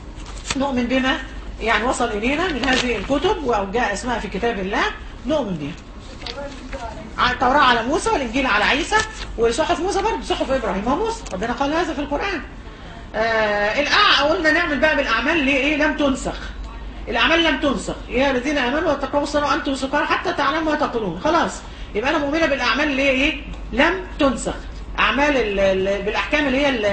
Speaker 1: نؤمن بما يعني وصل الينا من هذه الكتب او جاء اسمها في كتاب الله نؤمن بها
Speaker 2: الله يستر عليك
Speaker 1: ع- التوراه على موسى والانجيل على عيسى وصحف موسى برضه صحف ابراهيم وموسى ربنا قال هذا في القران آه الأع... قلنا نعمل بقى بالاعمال اللي ايه لم تنسخ الاعمال لم تنسخ يا الذين امنوا واتقوا الصلاه وانتم سكارى حتى تعلموا ما تقولون خلاص يبقى انا مؤمنه بالاعمال اللي هي ايه لم تنسخ اعمال ال... ال... بالاحكام اللي هي ال...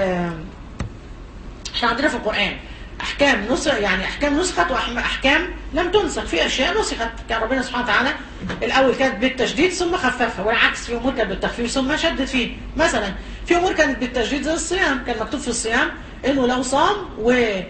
Speaker 1: احنا عندنا في القرآن احكام نسخ يعني احكام نسخت واحكام لم تنسخ في اشياء نسخت كان ربنا سبحانه وتعالى الاول كانت بالتشديد ثم خففها والعكس في امور كانت بالتخفيف ثم شدد فيه مثلا في امور كانت بالتشديد زي الصيام كان مكتوب في الصيام انه لو صام و آه،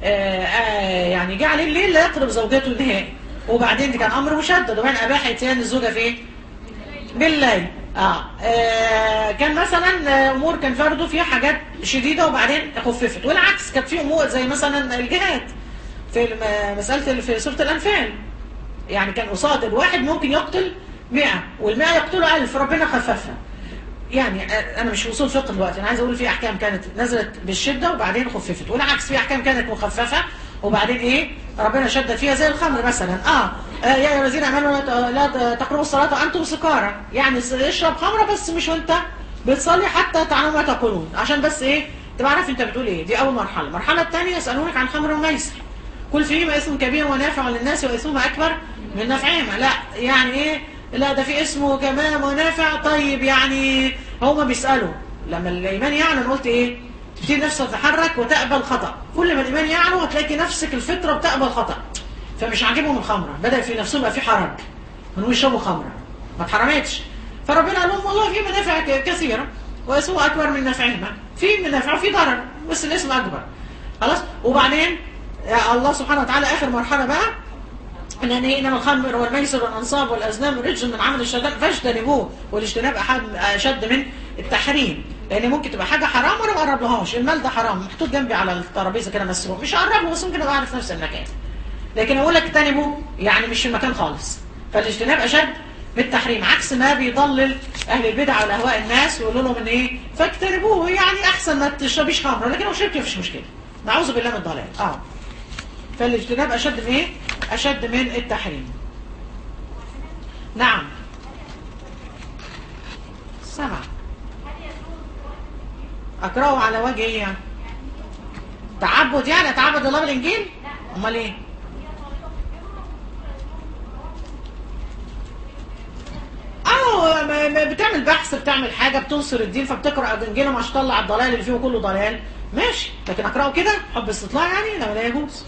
Speaker 1: آه، يعني جه عليه الليل لا يقرب زوجته النهائي وبعدين دي كان امر مشدد وبعدين اباح اتيان الزوجه في ايه؟ بالليل آه. اه كان مثلا آه، امور كان فرضه فيها حاجات شديده وبعدين خففت والعكس كانت في امور زي مثلا الجهاد في الم- مساله ال- في سوره الانفال يعني كان قصاد الواحد ممكن يقتل 100 وال100 يقتلوا 1000 ربنا خففها يعني آه، انا مش في اصول فقه دلوقتي انا عايز اقول في احكام كانت نزلت بالشده وبعدين خففت والعكس في احكام كانت مخففه وبعدين ايه ربنا شدد فيها زي الخمر مثلا اه, آه يا ايها الذين امنوا لا ت- لا تقربوا الصلاه وانتم سكارى يعني س- اشرب خمره بس مش وانت بتصلي حتى تعلموا ما تقولون عشان بس ايه تبقى عارف انت بتقول ايه دي اول مرحله المرحله الثانيه يسالونك عن خمر وميسر كل فيهما اسم كبير ونافع للناس واثمهما اكبر من نفعهما لا يعني ايه لا ده في اسمه كمان ونافع طيب يعني هما بيسالوا لما الايمان يعلن قلت ايه تبتدي نفسك تتحرك وتقبل خطا كل ما الايمان يعلو هتلاقي نفسك الفطره بتقبل خطا فمش عاجبهم الخمره بدا في نفسهم يبقى في حرج انهم يشربوا خمره ما اتحرمتش فربنا قال لهم والله في منافع ك- كثيره واسمه اكبر من نفعهما في منافع وفي ضرر بس الاسم اكبر خلاص وبعدين يا الله سبحانه وتعالى اخر مرحله بقى ان يعني انما الخمر والميسر والانصاب والازلام رجل من عمل الشيطان فاجتنبوه والاجتناب احد اشد من التحريم لان ممكن تبقى حاجه حرام وانا ما اقربلهاش المال ده حرام محطوط جنبي على الترابيزه كده مسروق مش هقرب له بس ممكن ابقى اعرف نفس المكان لكن اقول لك اجتنبوا يعني مش في المكان خالص فالاجتناب اشد من التحريم عكس ما بيضلل اهل البدع والاهواء الناس ويقولوا لهم ان ايه فاجتنبوه يعني احسن ما تشربيش خمر لكن لو شربت مفيش مشكله نعوذ بالله من الضلال اه فالاجتناب اشد من ايه اشد من التحريم نعم سمع اقراه على وجه ايه يعني تعبد يعني اتعبد الله بالانجيل امال ايه اه ما- ما بتعمل بحث بتعمل حاجه بتنصر الدين فبتقرا انجيلهم عشان تطلع الضلال اللي فيه كله ضلال ماشي لكن اقراه كده حب استطلاع يعني لا لا يجوز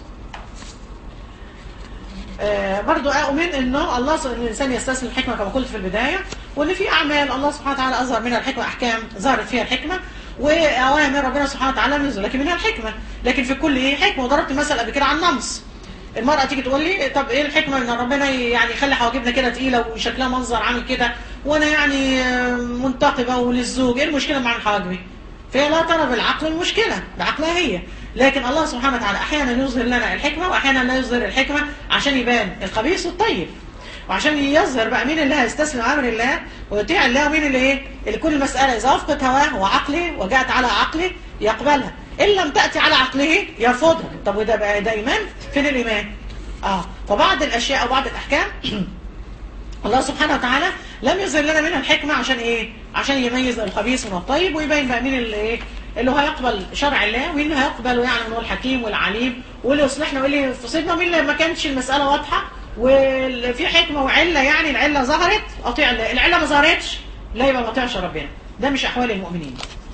Speaker 1: آه، برضو أؤمن أنه الله س- إن الإنسان يستسلم الحكمة كما قلت في البداية وأن في أعمال الله سبحانه وتعالى أظهر منها الحكمة أحكام ظهرت فيها الحكمة وأوامر ربنا سبحانه وتعالى لم ينزل لكن منها الحكمة لكن في كل إيه حكمة وضربت مثل قبل كده عن النمص المرأة تيجي تقول لي طب ايه الحكمة ان ربنا يعني يخلي حواجبنا كده تقيلة وشكلها منظر عامل كده وانا يعني آه، منتقبة وللزوج ايه المشكلة مع حواجبي فهي لا ترى بالعقل المشكلة بعقلها هي لكن الله سبحانه وتعالى احيانا يظهر لنا الحكمة واحيانا لا يظهر الحكمة عشان يبان الخبيث والطيب وعشان يظهر بقى مين اللي هيستسلم امر الله ويطيع الله ومين اللي ايه اللي كل مسألة اذا وافقت هواه وعقله وجاءت على عقله يقبلها ان لم تأتي على عقله يرفضها طب وده بقى ده ايمان فين الايمان اه فبعض الاشياء او بعض الاحكام الله سبحانه وتعالى لم يظهر لنا منها الحكمة عشان ايه عشان يميز الخبيث من الطيب ويبين بقى مين اللي ايه اللي هو هيقبل شرع الله ومين اللي هيقبل ويعلم ان هو الحكيم والعليم واللي يصلحنا واللي يفسدنا ومين اللي ما كانتش المسألة واضحة وفي حكمة وعلة يعني العلة ظهرت اطيع الله العلة ما ظهرتش لا يبقى ما اطيعش ربنا ده مش احوال المؤمنين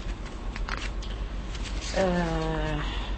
Speaker 1: آه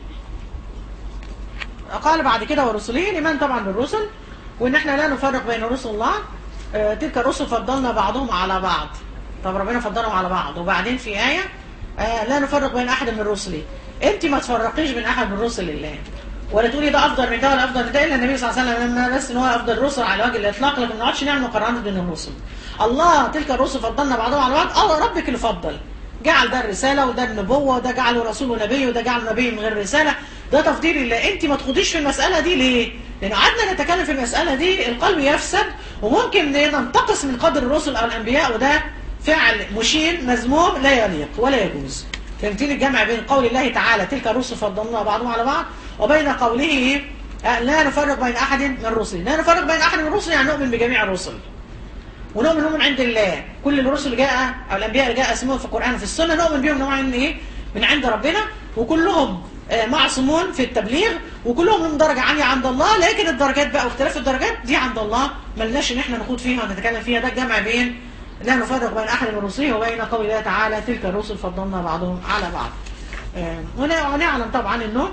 Speaker 1: قال بعد كده ورسله الايمان طبعا بالرسل وان احنا لا نفرق بين رسل الله آه، تلك الرسل فضلنا بعضهم على بعض طب ربنا فضلهم على بعض وبعدين في آية آه، لا نفرق بين احد من رسله انت ما تفرقيش بين احد من رسل الله ولا تقولي ده افضل من ده ولا افضل من ده الا النبي صلى الله عليه وسلم لما بس ان هو افضل الرسل على وجه الاطلاق لكن ما نقعدش نعمل مقارنات بين الرسل الله تلك الرسل فضلنا بعضهم على بعض الله ربك اللي فضل جعل ده الرسالة وده النبوة وده جعله رسول ونبي وده جعله نبي من غير رسالة ده تفضيل الله انت ما تخوضيش في المسألة دي ليه لان قعدنا نتكلم في المسألة دي القلب يفسد وممكن ننتقص من قدر الرسل او الانبياء وده فعل مشين مذموم لا يليق ولا يجوز فهمتين الجمع بين قول الله تعالى تلك الرسل فضلنا بعضهم على بعض وبين قوله آه، لا نفرق بين احد من الرسل لا نفرق بين احد من الرسل يعني نؤمن بجميع الرسل ونؤمن انهم من عند الله كل الرسل اللي جاء او الانبياء اللي جاء اسمهم في القران وفي السنه نؤمن بهم انهم من ايه من عند ربنا وكلهم آه، معصومون في التبليغ وكلهم لهم درجه عاليه عند الله لكن الدرجات بقى واختلاف الدرجات دي عند الله ملناش ان احنا نخوض فيها ونتكلم فيها ده الجمع بين لا نفرق بين احد من رسله وبين قول الله تعالى تلك الرسل فضلنا بعضهم على بعض آه، ون- ونعلم طبعا انه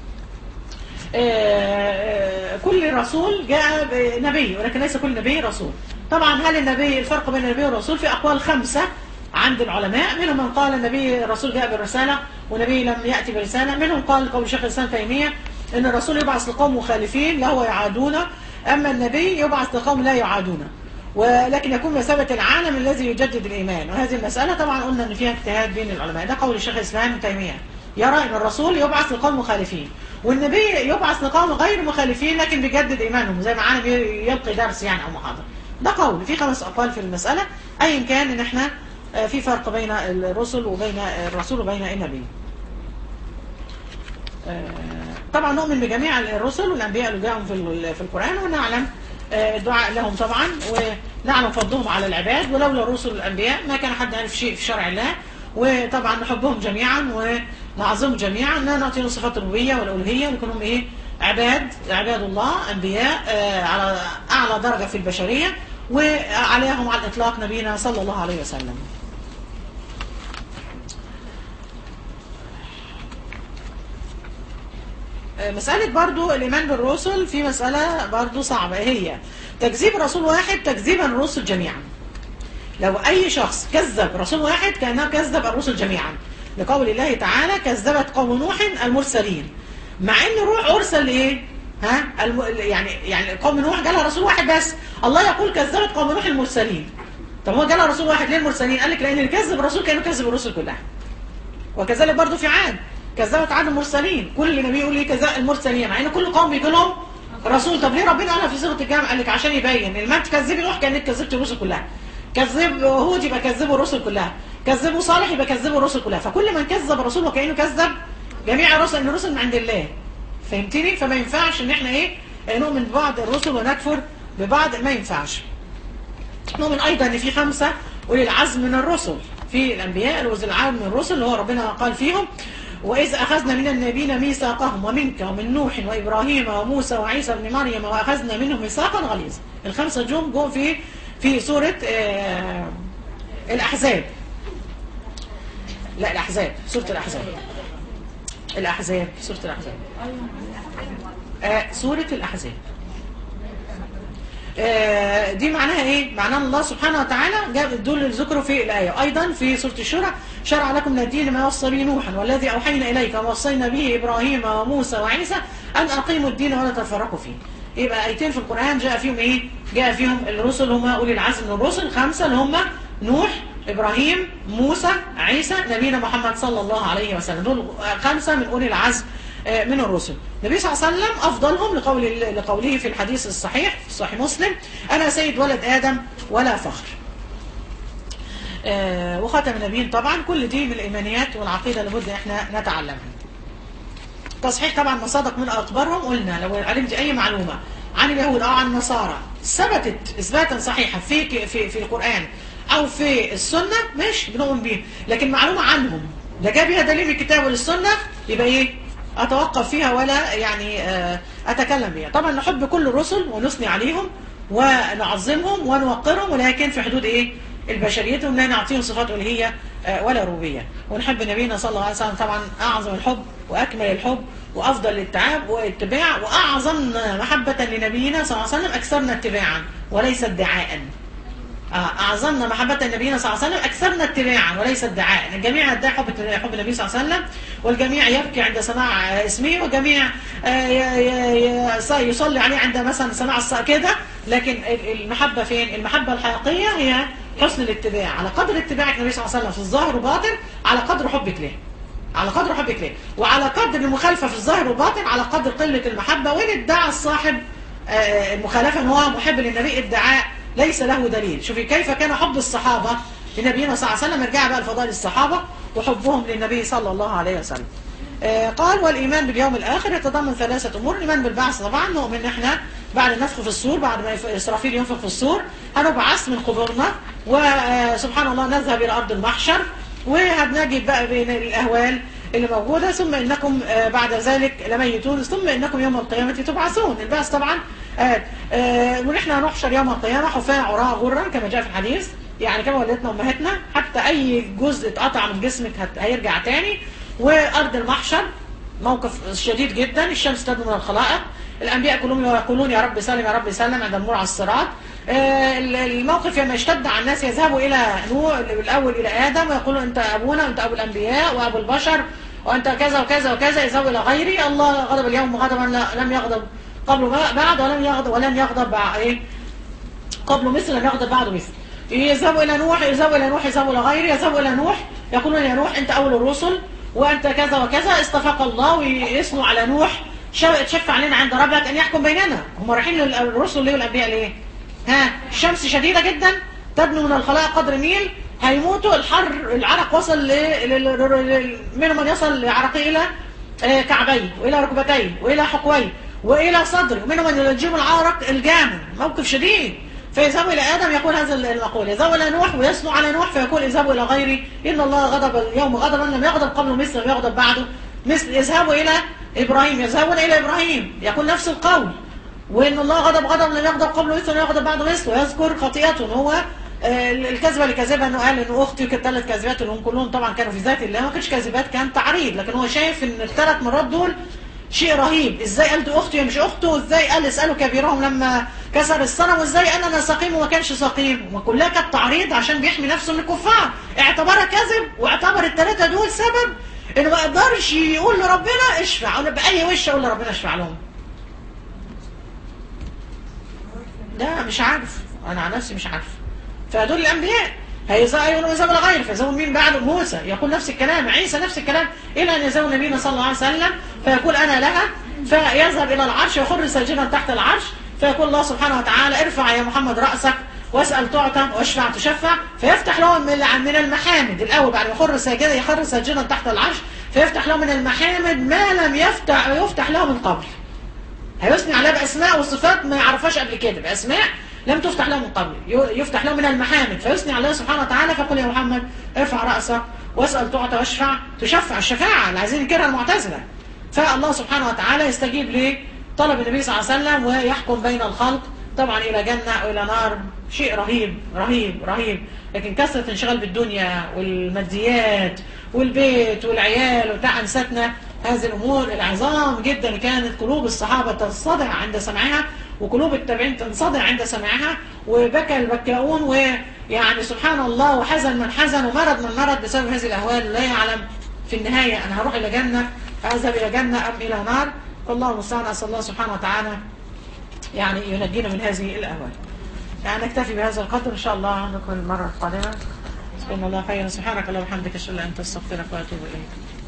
Speaker 1: آه، كل رسول جاء بنبي ولكن ليس كل نبي رسول طبعا هل النبي الفرق بين النبي والرسول في أقوال خمسة عند العلماء منهم من قال النبي الرسول جاء بالرسالة ونبي لم يأتي برسالة منهم قال قول شيخ الإسلام تيمية أن الرسول يبعث لقوم مخالفين له يعادونه أما النبي يبعث لقوم لا يعادونه ولكن يكون مثابة العالم الذي يجدد الإيمان وهذه المسألة طبعا قلنا أن فيها اجتهاد بين العلماء ده قول الشيخ الإسلام تيمية يرى أن الرسول يبعث لقوم مخالفين والنبي يبعث لقوم غير مخالفين لكن بيجدد إيمانهم زي ما عالم يلقي درس يعني أو محاضرة ده قول في خمس أقوال في المسألة أيا كان إن احنا آه، في فرق بين الرسل وبين الرسول وبين النبي آه، طبعا نؤمن بجميع الرسل والانبياء اللي جاءهم في ال- في القران ونعلم آه، الدعاء لهم طبعا ونعلم فضلهم على العباد ولولا الرسل والانبياء ما كان حد عارف شيء في شرع الله وطبعا نحبهم جميعا ونعظمهم جميعا لا نعطيهم صفات الربوبيه والالوهيه ونكونهم ايه عباد عباد الله انبياء آه، على اعلى درجه في البشريه وعليهم على الاطلاق نبينا صلى الله عليه وسلم مسألة برضو الإيمان بالرسل في مسألة برضو صعبة هي تكذيب رسول واحد تكذيبا الرسل جميعا لو أي شخص كذب رسول واحد كأنه كذب الرسل جميعا لقول الله تعالى كذبت قوم نوح المرسلين مع ان روح ارسل لايه ها الم... يعني يعني قوم نوح جالها رسول واحد بس الله يقول كذبت قوم نوح المرسلين طب هو جالها رسول واحد ليه المرسلين قال لك لان اللي كذب الرسول كانوا كذب الرسل كلها وكذلك برضو في عاد كذبت عاد المرسلين كل نبي يقول ليه كذب المرسلين مع ان كل قوم بيجي لهم رسول طب ليه ربنا قالها في صيغه الجمع قال لك عشان يبين لما انت تكذبي نوح كانك كذبت الرسل كلها كذب هود يبقى كذبوا الرسل كلها كذبوا صالح يبقى كذبوا الرسل كلها فكل من كذب الرسول وكانه كذب جميع الرسل ان الرسل من عند الله فهمتني فما ينفعش ان احنا ايه نؤمن ببعض الرسل ونكفر ببعض ما ينفعش نؤمن ايضا ان في خمسه اولي العزم من الرسل في الانبياء اولي العزم من الرسل اللي هو ربنا قال فيهم وإذ أخذنا من النبيين ميثاقهم ومنك ومن نوح وإبراهيم وموسى وعيسى بن مريم وأخذنا منهم ميثاقا غليظا الخمسة جم جم في في سورة آه الأحزاب لا الأحزاب سورة الأحزاب الأحزاب سورة الأحزاب آه سورة الأحزاب آه دي معناها ايه معناها الله سبحانه وتعالى جاب دول ذكروا في الآية أيضا في سورة الشورى شرع لكم من الدين ما وصى به نوحا والذي أوحينا إليك ووصينا به إبراهيم وموسى وعيسى أن أقيموا الدين ولا تفرقوا فيه يبقى آيتين في القرآن جاء فيهم ايه جاء فيهم الرسل هم أولي العزم من الرسل خمسة اللي هم نوح إبراهيم موسى عيسى نبينا محمد صلى الله عليه وسلم دول خمسة من أولي العزم من الرسل النبي صلى الله عليه وسلم أفضلهم لقول لقوله في الحديث الصحيح في صحيح مسلم أنا سيد ولد آدم ولا فخر آه وخاتم النبيين طبعا كل دي من الإيمانيات والعقيدة لابد احنا نتعلمها تصحيح طبعا ما صدق من أخبارهم قلنا لو علمت أي معلومة عن اليهود أو عن النصارى ثبتت إثباتا صحيحا في في في القرآن أو في السنة ماشي بنؤمن بيه لكن معلومة عنهم ده جاب بيها دليل من الكتاب والسنة يبقى إيه أتوقف فيها ولا يعني أتكلم بها طبعا نحب كل الرسل ونثني عليهم ونعظمهم ونوقرهم ولكن في حدود إيه البشريتهم لا نعطيهم صفات ألهية ولا ربوبية ونحب نبينا صلى الله عليه وسلم طبعا أعظم الحب وأكمل الحب وأفضل الاتعاب واتباع وأعظم محبة لنبينا صلى الله عليه وسلم أكثرنا اتباعا وليس ادعاء أعظمنا محبة نبينا صلى الله عليه وسلم أكثرنا اتباعا وليس ادعاء الجميع ادعى حب حب النبي صلى الله عليه وسلم والجميع يبكي عند سماع اسمه والجميع يصلي عليه عند مثلا سماع الصلاة كده لكن المحبة فين المحبة الحقيقية هي حسن الاتباع على قدر اتباعك النبي صلى الله عليه وسلم في الظاهر وباطن على قدر حبك له على قدر حبك له وعلى قدر المخالفة في الظاهر وباطن على قدر قلة المحبة وإن ادعى الصاحب المخالفة ان هو محب للنبي ادعاء ليس له دليل شوفي كيف كان حب الصحابة لنبينا صلى الله عليه وسلم ارجع بقى لفضائل الصحابة وحبهم للنبي صلى الله عليه وسلم آه، قال والإيمان باليوم الآخر يتضمن ثلاثة أمور الإيمان بالبعث طبعا نؤمن إحنا بعد النفخ في الصور بعد ما يف- إسرافيل ينفخ في الصور هنبعث من قبورنا وسبحان الله نذهب إلى أرض المحشر وهنجد بقى بين الأهوال اللي موجودة ثم إنكم آه، بعد ذلك لميتون ثم إنكم يوم القيامة تبعثون البعث طبعا آه، آه، ونحن هنحشر يوم القيامة حفاة عراة غرا كما جاء في الحديث يعني كما ولدتنا أمهاتنا حتى أي جزء اتقطع من جسمك هت- هيرجع تاني وأرض المحشر موقف شديد جدا الشمس تدنو من الخلائق الأنبياء كلهم يقولون يا رب سلم يا رب سلم عند المر على الصراط آه، الموقف لما يشتد على الناس يذهبوا إلى نوح الأول إلى آدم ويقولوا أنت أبونا وأنت أبو الأنبياء وأبو البشر وأنت كذا وكذا وكذا يذهبوا إلى غيري الله غضب اليوم غضبا لا- لم يغضب قبل بعد ولم يغضب ولن يغضب بعد إيه قبل مثل لم يغضب بعد مثل يذهبوا إلى نوح يذهبوا إلى نوح يذهبوا إلى غيره يذهبوا إلى نوح يقولون يا نوح أنت أول الرسل وأنت كذا وكذا استفاق الله ويثنوا على نوح شا- تشفع علينا عند ربك أن يحكم بيننا هم رايحين للرسل ليه والأنبياء ليه ها الشمس شديدة جدا تدنو من الخلاء قدر ميل هيموتوا الحر العرق وصل ل... ل... ل... ل... منهم من يصل عرقه إلى آه، كعبيه وإلى ركبتيه وإلى حقويه وإلى صدره ومنهم من يلجم العرق الجامد موقف شديد فيذهبوا إلى آدم يقول هذا المقول يذهبوا إلى نوح ويصنوا على نوح فيقول اذهبوا إلى غيري إن الله غضب اليوم غضبا لم يغضب قبله مثل لم يغضب بعده مثل يذهبوا إلى إبراهيم يذهبون إلى إبراهيم يقول نفس القول وإن الله غضب غضب لم يغضب قبله مثل لم يغضب بعده مثل ويذكر خطيئته إن هو آه، الكذبه اللي كذبها انه قال ان اختي كانت ثلاث كذبات اللي هم كلهم طبعا كانوا في ذات الله ما كانتش كذبات كان تعريض لكن هو شايف ان الثلاث مرات دول شيء رهيب ازاي قال دي اختي مش اخته وازاي قال اسالوا كبيرهم لما كسر الصنم وازاي قال انا سقيم وما كانش سقيم وكلها كانت تعريض عشان بيحمي نفسه من الكفار اعتبرها كذب واعتبر الثلاثه دول سبب انه ما يقدرش يقول لربنا اشفع ولا باي وش اقول لربنا اشفع لهم لا مش عارف انا عن نفسي مش عارف فدول الانبياء هيزا يقولوا يذهبوا لغير فيذهبوا مين بعد موسى يقول نفس الكلام عيسى نفس الكلام الى ان يذهب نبينا صلى الله عليه وسلم فيقول انا لها فيذهب الى العرش ويخر ساجدا تحت العرش فيقول الله سبحانه وتعالى ارفع يا محمد راسك واسال تعطى واشفع تشفع فيفتح لهم من من المحامد الاول بعد ما يخر ساجدا يخر ساجدا تحت العرش فيفتح لهم من المحامد ما لم يفتح يفتح له من قبل هيثني عليها باسماء وصفات ما يعرفهاش قبل كده باسماء لم تفتح له من قبل ي- يفتح له من المحامد فيثني عليه سبحانه وتعالى فيقول يا محمد ارفع راسك واسال تعطى واشفع تشفع الشفاعه اللي عايزين ينكرها المعتزله فالله سبحانه وتعالى يستجيب لطلب النبي صلى الله عليه وسلم ويحكم بين الخلق طبعا الى جنه او الى نار شيء رهيب رهيب رهيب لكن كثره انشغال بالدنيا والماديات والبيت والعيال وبتاع انستنا هذه الامور العظام جدا كانت قلوب الصحابه تصدع عند سمعها وقلوب التابعين تنصدع عند سماعها وبكى البكاؤون ويعني سبحان الله وحزن من حزن ومرض من مرض بسبب هذه الاهوال لا يعلم في النهايه انا هروح الى جنه اذهب الى جنه ام الى نار فالله المستعان اسال الله سبحانه وتعالى يعني ينجينا من هذه الاهوال. يعني نكتفي بهذا القدر ان شاء الله نكون المره القادمه. سبحان الله خيرا سبحانك اللهم وبحمدك اشهد ان لا اله الا انت استغفرك واتوب اليك.